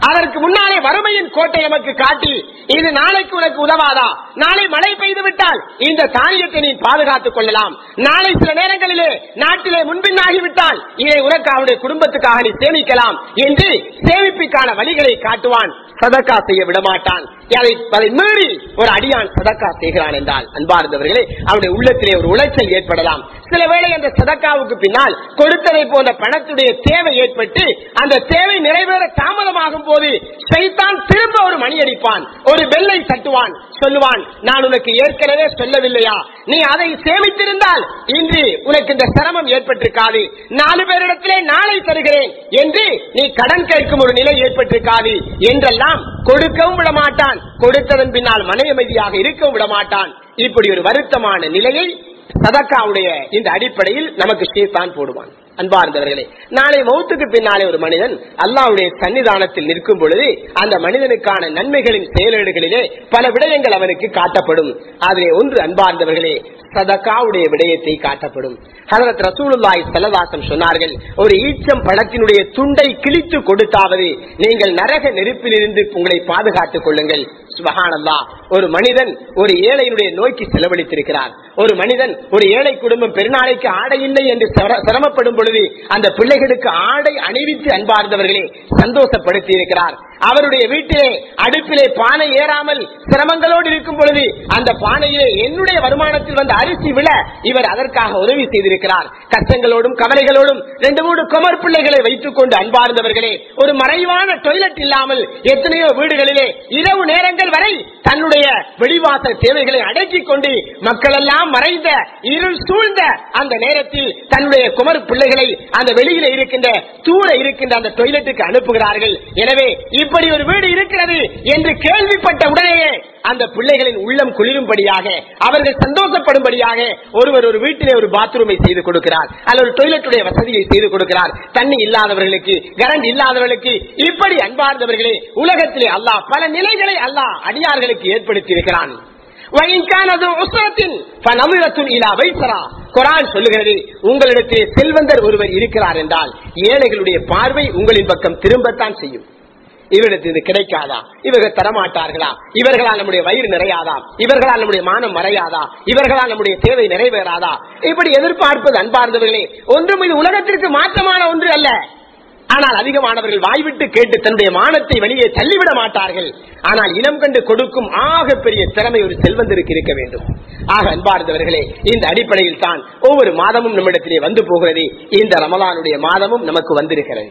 அதற்கு முன்னாலே வறுமையின் கோட்டை நமக்கு காட்டி இது நாளைக்கு உனக்கு உதவாதா நாளை மழை பெய்து விட்டால் இந்த தானியத்தை நீ பாதுகாத்துக் கொள்ளலாம் நாளை சில நேரங்களிலே நாட்டிலே முன்பின்னாகிவிட்டால் இதை உனக்கு அவனுடைய குடும்பத்துக்காக நீ சேமிக்கலாம் என்று சேமிப்புக்கான வழிகளை காட்டுவான் சதக்கா செய்ய விடமாட்டான் அதை அதை மீறி ஒரு அடியான் சதக்கா செய்கிறான் என்றால் அன்பார்ந்தவர்களே அவனுடைய உள்ளத்திலே ஒரு உளைச்சல் ஏற்படலாம் சில வேளை அந்த சதக்காவுக்கு பின்னால் கொடுத்ததை போன்ற பணத்துடைய தேவை ஏற்பட்டு அந்த தேவை நிறைவேற தாமதமாகும் போது சைத்தான் திரும்ப ஒரு மணி அடிப்பான் ஒரு பெல்லை தட்டுவான் சொல்லுவான் நான் உனக்கு ஏற்கனவே சொல்லவில்லையா நீ அதை சேமித்திருந்தால் இன்று உனக்கு இந்த சிரமம் ஏற்பட்டிருக்காது நாலு பேரிடத்திலே நாளை தருகிறேன் என்று நீ கடன் கேட்கும் ஒரு நிலை ஏற்பட்டிருக்காது என்றெல்லாம் கொடுக்கவும் விட மாட்டான் கொடுத்ததன் பின்னால் மனை அமைதியாக இருக்கவும் விட மாட்டான் இப்படி ஒரு வருத்தமான நிலையை சதக்காவுடைய இந்த அடிப்படையில் நமக்கு ஷேத்தான் போடுவான் அன்பார்ந்தவர்களே நாளை மௌத்துக்கு பின்னாலே ஒரு மனிதன் அல்லாவுடைய சன்னிதானத்தில் நிற்கும் பொழுது அந்த மனிதனுக்கான நன்மைகளின் செயலேடுகளிலே பல விடயங்கள் அவனுக்கு காட்டப்படும் அதிலே ஒன்று அன்பார்ந்தவர்களே சதக்காவுடைய விடயத்தை காட்டப்படும் ஹதரத் ரசூலுல்லாய் செல்லதாசம் சொன்னார்கள் ஒரு ஈச்சம் பழத்தினுடைய துண்டை கிழித்து கொடுத்தாவது நீங்கள் நரக நெருப்பிலிருந்து உங்களை பாதுகாத்துக் கொள்ளுங்கள் சுபஹானல்லா ஒரு மனிதன் ஒரு ஏழையினுடைய நோய்க்கு செலவழித்திருக்கிறார் ஒரு மனிதன் ஒரு ஏழை குடும்பம் பெருநாளைக்கு ஆடை இல்லை என்று சிர- சிரமப்படும் பொழுது அந்த பிள்ளைகளுக்கு ஆடை அணிவித்து அன்பார்ந்தவர்களே சந்தோஷப்படுத்தி இருக்கிறார் அவருடைய வீட்டிலே அடுப்பிலே பானை ஏறாமல் சிரமங்களோடு இருக்கும் பொழுது அந்த பானையிலே என்னுடைய வருமானத்தில் வந்த அரிசி விழ இவர் அதற்காக உதவி செய்திருக்கிறார் கஷ்டங்களோடும் கவலைகளோடும் ரெண்டு மூணு குமர் பிள்ளைகளை வைத்துக் கொண்டு அன்பார்ந்தவர்களே ஒரு மறைவான டொய்லெட் இல்லாமல் எத்தனையோ வீடுகளிலே இரவு நேரங்கள் வரை தன்னுடைய வெளிவாசல் தேவைகளை அடக்கிக் கொண்டு மக்கள் எல்லாம் மறைந்த இருள் சூழ்ந்த அந்த நேரத்தில் தன்னுடைய குமர் பிள்ளைகளை அந்த வெளியில இருக்கின்ற தூர இருக்கின்ற அந்த டொய்லெட்டுக்கு அனுப்புகிறார்கள் எனவே இப்படி ஒரு வீடு இருக்கிறது என்று கேள்விப்பட்ட உடனேயே அந்த பிள்ளைகளின் உள்ளம் குளிரும்படியாக அவர்கள் சந்தோஷப்படும்படியாக ஒருவர் ஒரு வீட்டிலே ஒரு பாத்ரூமை செய்து கொடுக்கிறார் அல்லது ஒரு டொய்லெட்டுடைய வசதியை செய்து கொடுக்கிறார் தண்ணி இல்லாதவர்களுக்கு கரண்ட் இல்லாதவர்களுக்கு இப்படி அன்பார்ந்தவர்களே உலகத்திலே அல்லாஹ் பல நிலைகளை அல்லாஹ் அடியார்களுக்கு ஏற்படுத்தி இருக்கிறான் وَإِنْ كَانَ ذُو عُسْرَةٍ فَنَظِرَةٌ إِلَى مَيْسَرَةٍ குரான் சொல்லுகிறது உங்களிடத்தில் செல்வந்தர் ஒருவர் இருக்கிறார் என்றால் ஏழைகளுடைய பார்வை உங்களின் பக்கம் திரும்பத்தான் செய்யும் இவரிடத்தில் இது கிடைக்காதா இவர்கள் தரமாட்டார்களா இவர்களால் நம்முடைய வயிறு நிறையாதா இவர்களால் நம்முடைய மானம் மறையாதா இவர்களால் நம்முடைய தேவை நிறைவேறாதா இப்படி எதிர்பார்ப்பது அன்பார்ந்தவர்களே ஒன்றும் இது உலகத்திற்கு மாற்றமான ஒன்று அல்ல ஆனால் அதிகமானவர்கள் வாய்விட்டு கேட்டு தன்னுடைய மானத்தை வெளியே தள்ளிவிட மாட்டார்கள் ஆனால் இனம் கண்டு கொடுக்கும் ஆக பெரிய திறமை ஒரு செல்வந்தருக்கு இருக்க வேண்டும் ஆக அன்பார்ந்தவர்களே இந்த அடிப்படையில் தான் ஒவ்வொரு மாதமும் நம்மிடத்திலே வந்து போகிறது இந்த ரமலானுடைய மாதமும் நமக்கு வந்திருக்கிறது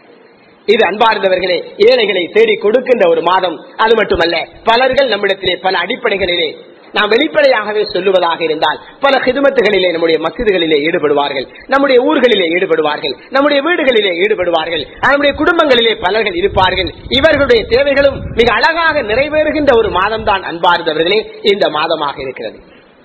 இது அன்பார்ந்தவர்களே ஏழைகளை தேடி கொடுக்கின்ற ஒரு மாதம் அது மட்டுமல்ல பலர்கள் நம்மிடத்திலே பல அடிப்படைகளிலே நாம் வெளிப்படையாகவே சொல்லுவதாக இருந்தால் பல ஹிதுமத்துகளிலே நம்முடைய மசிதுகளிலே ஈடுபடுவார்கள் நம்முடைய ஊர்களிலே ஈடுபடுவார்கள் நம்முடைய வீடுகளிலே ஈடுபடுவார்கள் நம்முடைய குடும்பங்களிலே பலர்கள் இருப்பார்கள் இவர்களுடைய தேவைகளும் மிக அழகாக நிறைவேறுகின்ற ஒரு மாதம் தான் அன்பார்ந்தவர்களே இந்த மாதமாக இருக்கிறது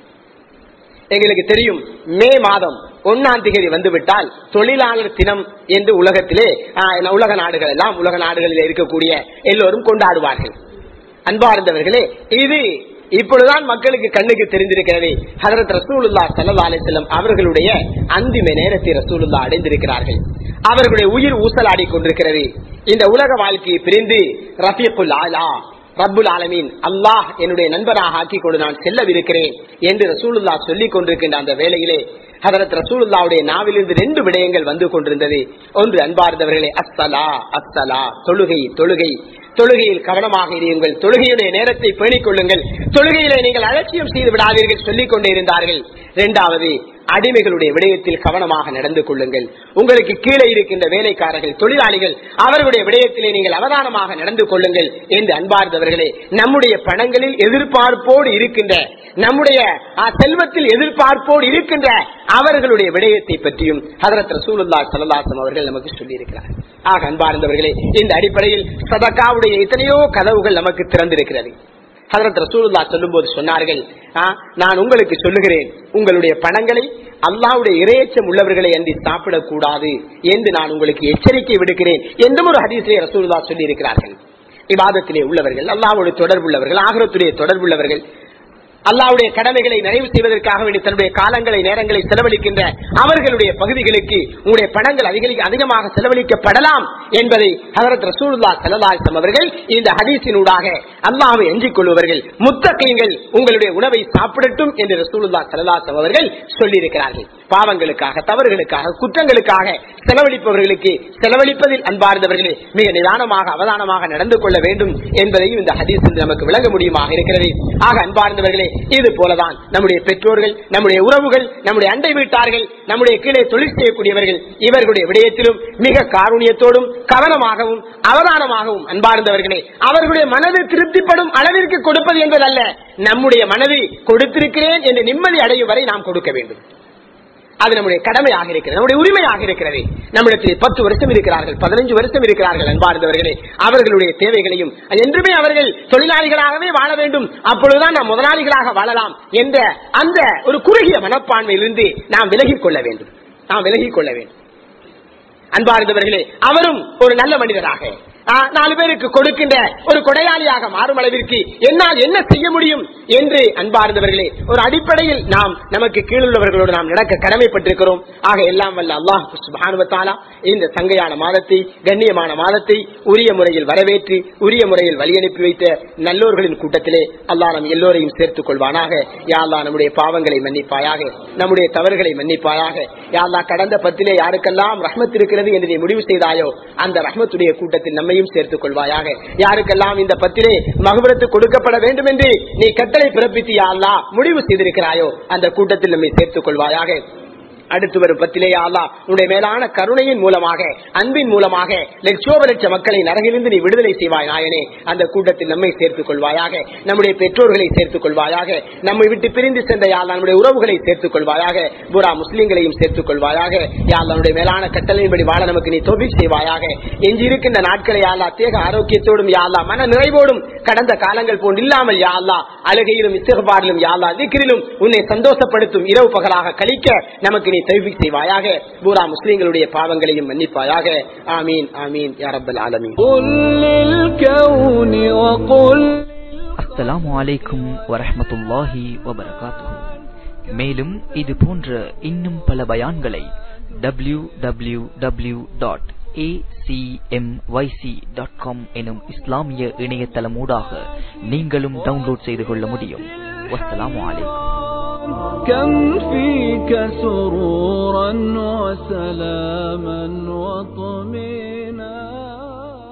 எங்களுக்கு தெரியும் மே மாதம் ஒன்னாம் தேதி வந்துவிட்டால் தொழிலாளர் தினம் என்று உலகத்திலே ஆஹ், உலக நாடுகள் எல்லாம் உலக நாடுகளில் இருக்கக்கூடிய எல்லோரும் கொண்டாடுவார்கள் அன்பார்ந்தவர்களே இது இப்பொழுதுதான் மக்களுக்கு கண்ணுக்கு தெரிந்திருக்கிறது ஹதரத் ரசூலுல்லா சல்லா அலிசல்லம் அவர்களுடைய அந்திம நேரத்தை ரசூலுல்லா அடைந்திருக்கிறார்கள் அவர்களுடைய உயிர் ஊசலாடி கொண்டிருக்கிறது இந்த உலக வாழ்க்கையை பிரிந்து ரஃபீக்குல் ஆலா ரப்புல் ஆலமீன் அல்லாஹ் என்னுடைய நண்பராக ஆக்கி கொண்டு நான் செல்லவிருக்கிறேன் என்று ரசூலுல்லா சொல்லிக் கொண்டிருக்கின்ற அந்த வேளையிலே ஹதரத் ரசூலுல்லாவுடைய நாவிலிருந்து ரெண்டு விடயங்கள் வந்து கொண்டிருந்தது ஒன்று அன்பார்ந்தவர்களே அஸ்ஸலா அஸ்ஸலா தொழுகை தொழுகை தொழுகையில் கவனமாக இருங்கள் தொழுகையுடைய நேரத்தை பேணிக் கொள்ளுங்கள் தொழுகையிலே நீங்கள் அலட்சியம் செய்து விடாதீர்கள் சொல்லிக் கொண்டே இருந்தார்கள் இரண்டாவது அடிமைகளுடைய விடயத்தில் கவனமாக நடந்து கொள்ளுங்கள் உங்களுக்கு கீழே இருக்கின்ற வேலைக்காரர்கள் தொழிலாளிகள் அவர்களுடைய விடயத்திலே நீங்கள் அவதானமாக நடந்து கொள்ளுங்கள் என்று அன்பார்ந்தவர்களே நம்முடைய பணங்களில் எதிர்பார்ப்போடு இருக்கின்ற நம்முடைய ஆ, செல்வத்தில் எதிர்பார்ப்போடு இருக்கின்ற அவர்களுடைய விடயத்தை பற்றியும் ஹதரத் ரசூலுல்லா சல்லாசம் அவர்கள் நமக்கு சொல்லியிருக்கிறார் ஆக அன்பார்ந்தவர்களே இந்த அடிப்படையில் சதகாவுடைய எத்தனையோ கதவுகள் நமக்கு திறந்திருக்கிறது ஹதரத் ரசூலுல்லா சொல்லும் போது சொன்னார்கள் "ஆ, நான் உங்களுக்கு சொல்லுகிறேன் உங்களுடைய பணங்களை அல்லாவுடைய இரையச்சம் உள்ளவர்களை அன்றி சாப்பிடக் கூடாது என்று நான் உங்களுக்கு எச்சரிக்கை விடுக்கிறேன் என்றும் ஒரு ஹதீஸிலே ரசூலுல்லா சொல்லி இருக்கிறார்கள் இவாதத்திலே உள்ளவர்கள் அல்லாவோட தொடர்புள்ளவர்கள் ஆகரத்துடைய தொடர்புள்ளவர்கள் அல்லாவுடைய கடமைகளை நிறைவு செய்வதற்காக வேண்டி தன்னுடைய காலங்களை நேரங்களை செலவழிக்கின்ற அவர்களுடைய பகுதிகளுக்கு உங்களுடைய பணங்கள் அதிக அதிகமாக செலவழிக்கப்படலாம் என்பதை ஹதரத் ரசூலுல்லா சல்லாசம் அவர்கள் இந்த ஹதீஸினூடாக அல்லாவை எஞ்சிக் கொள்பவர்கள் முத்தகைங்கள் உங்களுடைய உணவை சாப்பிடட்டும் என்று ரசூலுல்லா சல்லாசம் அவர்கள் சொல்லியிருக்கிறார்கள் பாவங்களுக்காக தவறுகளுக்காக குற்றங்களுக்காக செலவழிப்பவர்களுக்கு செலவழிப்பதில் அன்பார்ந்தவர்களே மிக நிதானமாக அவதானமாக நடந்து கொள்ள வேண்டும் என்பதையும் இந்த ஹதீஸ் நமக்கு விளங்க முடியுமாக இருக்கிறது ஆக அன்பார்ந்தவர்களே இது போலதான் நம்முடைய பெற்றோர்கள் நம்முடைய உறவுகள் நம்முடைய அண்டை வீட்டார்கள் நம்முடைய கீழே தொழில் செய்யக்கூடியவர்கள் இவர்களுடைய விடயத்திலும் மிக காரூணியத்தோடும் கவனமாகவும் அவதானமாகவும் அன்பார்ந்தவர்களே அவர்களுடைய மனது திருப்திப்படும் அளவிற்கு கொடுப்பது என்பதல்ல நம்முடைய மனது கொடுத்திருக்கிறேன் என்று நிம்மதி அடையும் வரை நாம் கொடுக்க வேண்டும் அது நம்முடைய கடமையாக இருக்கிறது நம்முடைய உரிமையாக இருக்கிறது நம்மிடத்தில் பத்து வருஷம் இருக்கிறார்கள் பதினஞ்சு வருஷம் இருக்கிறார்கள் அன்பார்ந்தவர்களே அவர்களுடைய தேவைகளையும் என்றுமே அவர்கள் தொழிலாளிகளாகவே வாழ வேண்டும் அப்பொழுதுதான் நாம் முதலாளிகளாக வாழலாம் என்ற அந்த ஒரு குறுகிய மனப்பான்மையிலிருந்து நாம் விலகிக் கொள்ள வேண்டும் நாம் விலகிக் கொள்ள வேண்டும் அன்பார்ந்தவர்களே அவரும் ஒரு நல்ல மனிதராக நாலு பேருக்கு கொடுக்கின்ற ஒரு கொடையாளியாக மாறும் அளவிற்கு என்னால் என்ன செய்ய முடியும் என்று அன்பார்ந்தவர்களே ஒரு அடிப்படையில் நாம் நமக்கு கீழுள்ளவர்களோடு நாம் நடக்க கடமைப்பட்டிருக்கிறோம் ஆக எல்லாம் வல்ல அல்லாஹ் சுபானுவத்தாலா இந்த சங்கையான மாதத்தை கண்ணியமான மாதத்தை உரிய முறையில் வரவேற்று உரிய முறையில் வழியனுப்பி வைத்த நல்லோர்களின் கூட்டத்திலே அல்லாஹ் நம் எல்லோரையும் சேர்த்துக் கொள்வானாக யாழ்லா நம்முடைய பாவங்களை மன்னிப்பாயாக நம்முடைய தவறுகளை மன்னிப்பாயாக யாழ்லா கடந்த பத்திலே யாருக்கெல்லாம் ரஹ்மத் இருக்கிறது என்று நீ முடிவு செய்தாயோ அந்த ரஹ்மத்துடைய கூட்டத்தில் நம்மை நம்மையும் சேர்த்துக் கொள்வாயாக யாருக்கெல்லாம் இந்த பத்திலே மகுபரத்து கொடுக்கப்பட வேண்டும் என்று நீ கட்டளை பிறப்பித்தியா அல்லா முடிவு செய்திருக்கிறாயோ அந்த கூட்டத்தில் நம்மை சேர்த்துக் கொள்வாயாக அடுத்து வரும் பத்திலே அல்லா உன்னுடைய மேலான கருணையின் மூலமாக அன்பின் மூலமாக லட்சோப லட்ச மக்களை நரகிலிருந்து நீ விடுதலை செய்வாய் நாயனே அந்த கூட்டத்தில் நம்மை சேர்த்துக் கொள்வாயாக நம்முடைய பெற்றோர்களை சேர்த்துக் கொள்வாயாக நம்மை விட்டு பிரிந்து சென்ற யாழ் நம்முடைய உறவுகளை சேர்த்துக் கொள்வாயாக புறா முஸ்லிம்களையும் சேர்த்துக் கொள்வாயாக யாழ் நம்முடைய மேலான கட்டளையின்படி வாழ நமக்கு நீ தொகை செய்வாயாக எஞ்சி இருக்கின்ற நாட்களை யாழ்லா தேக ஆரோக்கியத்தோடும் யாழ்லா மன நிறைவோடும் கடந்த காலங்கள் போன்று இல்லாமல் யாழ்லா அழுகையிலும் இத்தகபாரிலும் யாழ்லா திக்கிரிலும் உன்னை சந்தோஷப்படுத்தும் இரவு பகலாக கழிக்க நமக்கு நீ தௌபிக் செய்வாயாக பூரா முஸ்லிம்களுடைய பாவங்களையும் மன்னிப்பாயாக ஆமீன் ஆமீன் யா ரப்பல் ஆலமீன் قل للكون وقل அஸ்ஸலாமு அலைக்கும் வரஹ்மத்துல்லாஹி வபரகாத்துஹு மேலும் இது போன்ற இன்னும் பல பயான்களை டபிள்யூ டபிள்யூ டபிள்யூ டாட் எனும் இஸ்லாமிய இணையதளமூடாக நீங்களும் டவுன்லோட் செய்து கொள்ள முடியும் வஸ்ஸலாமு அலைக்கும் كم فيك سرورا وسلاما وطمئنا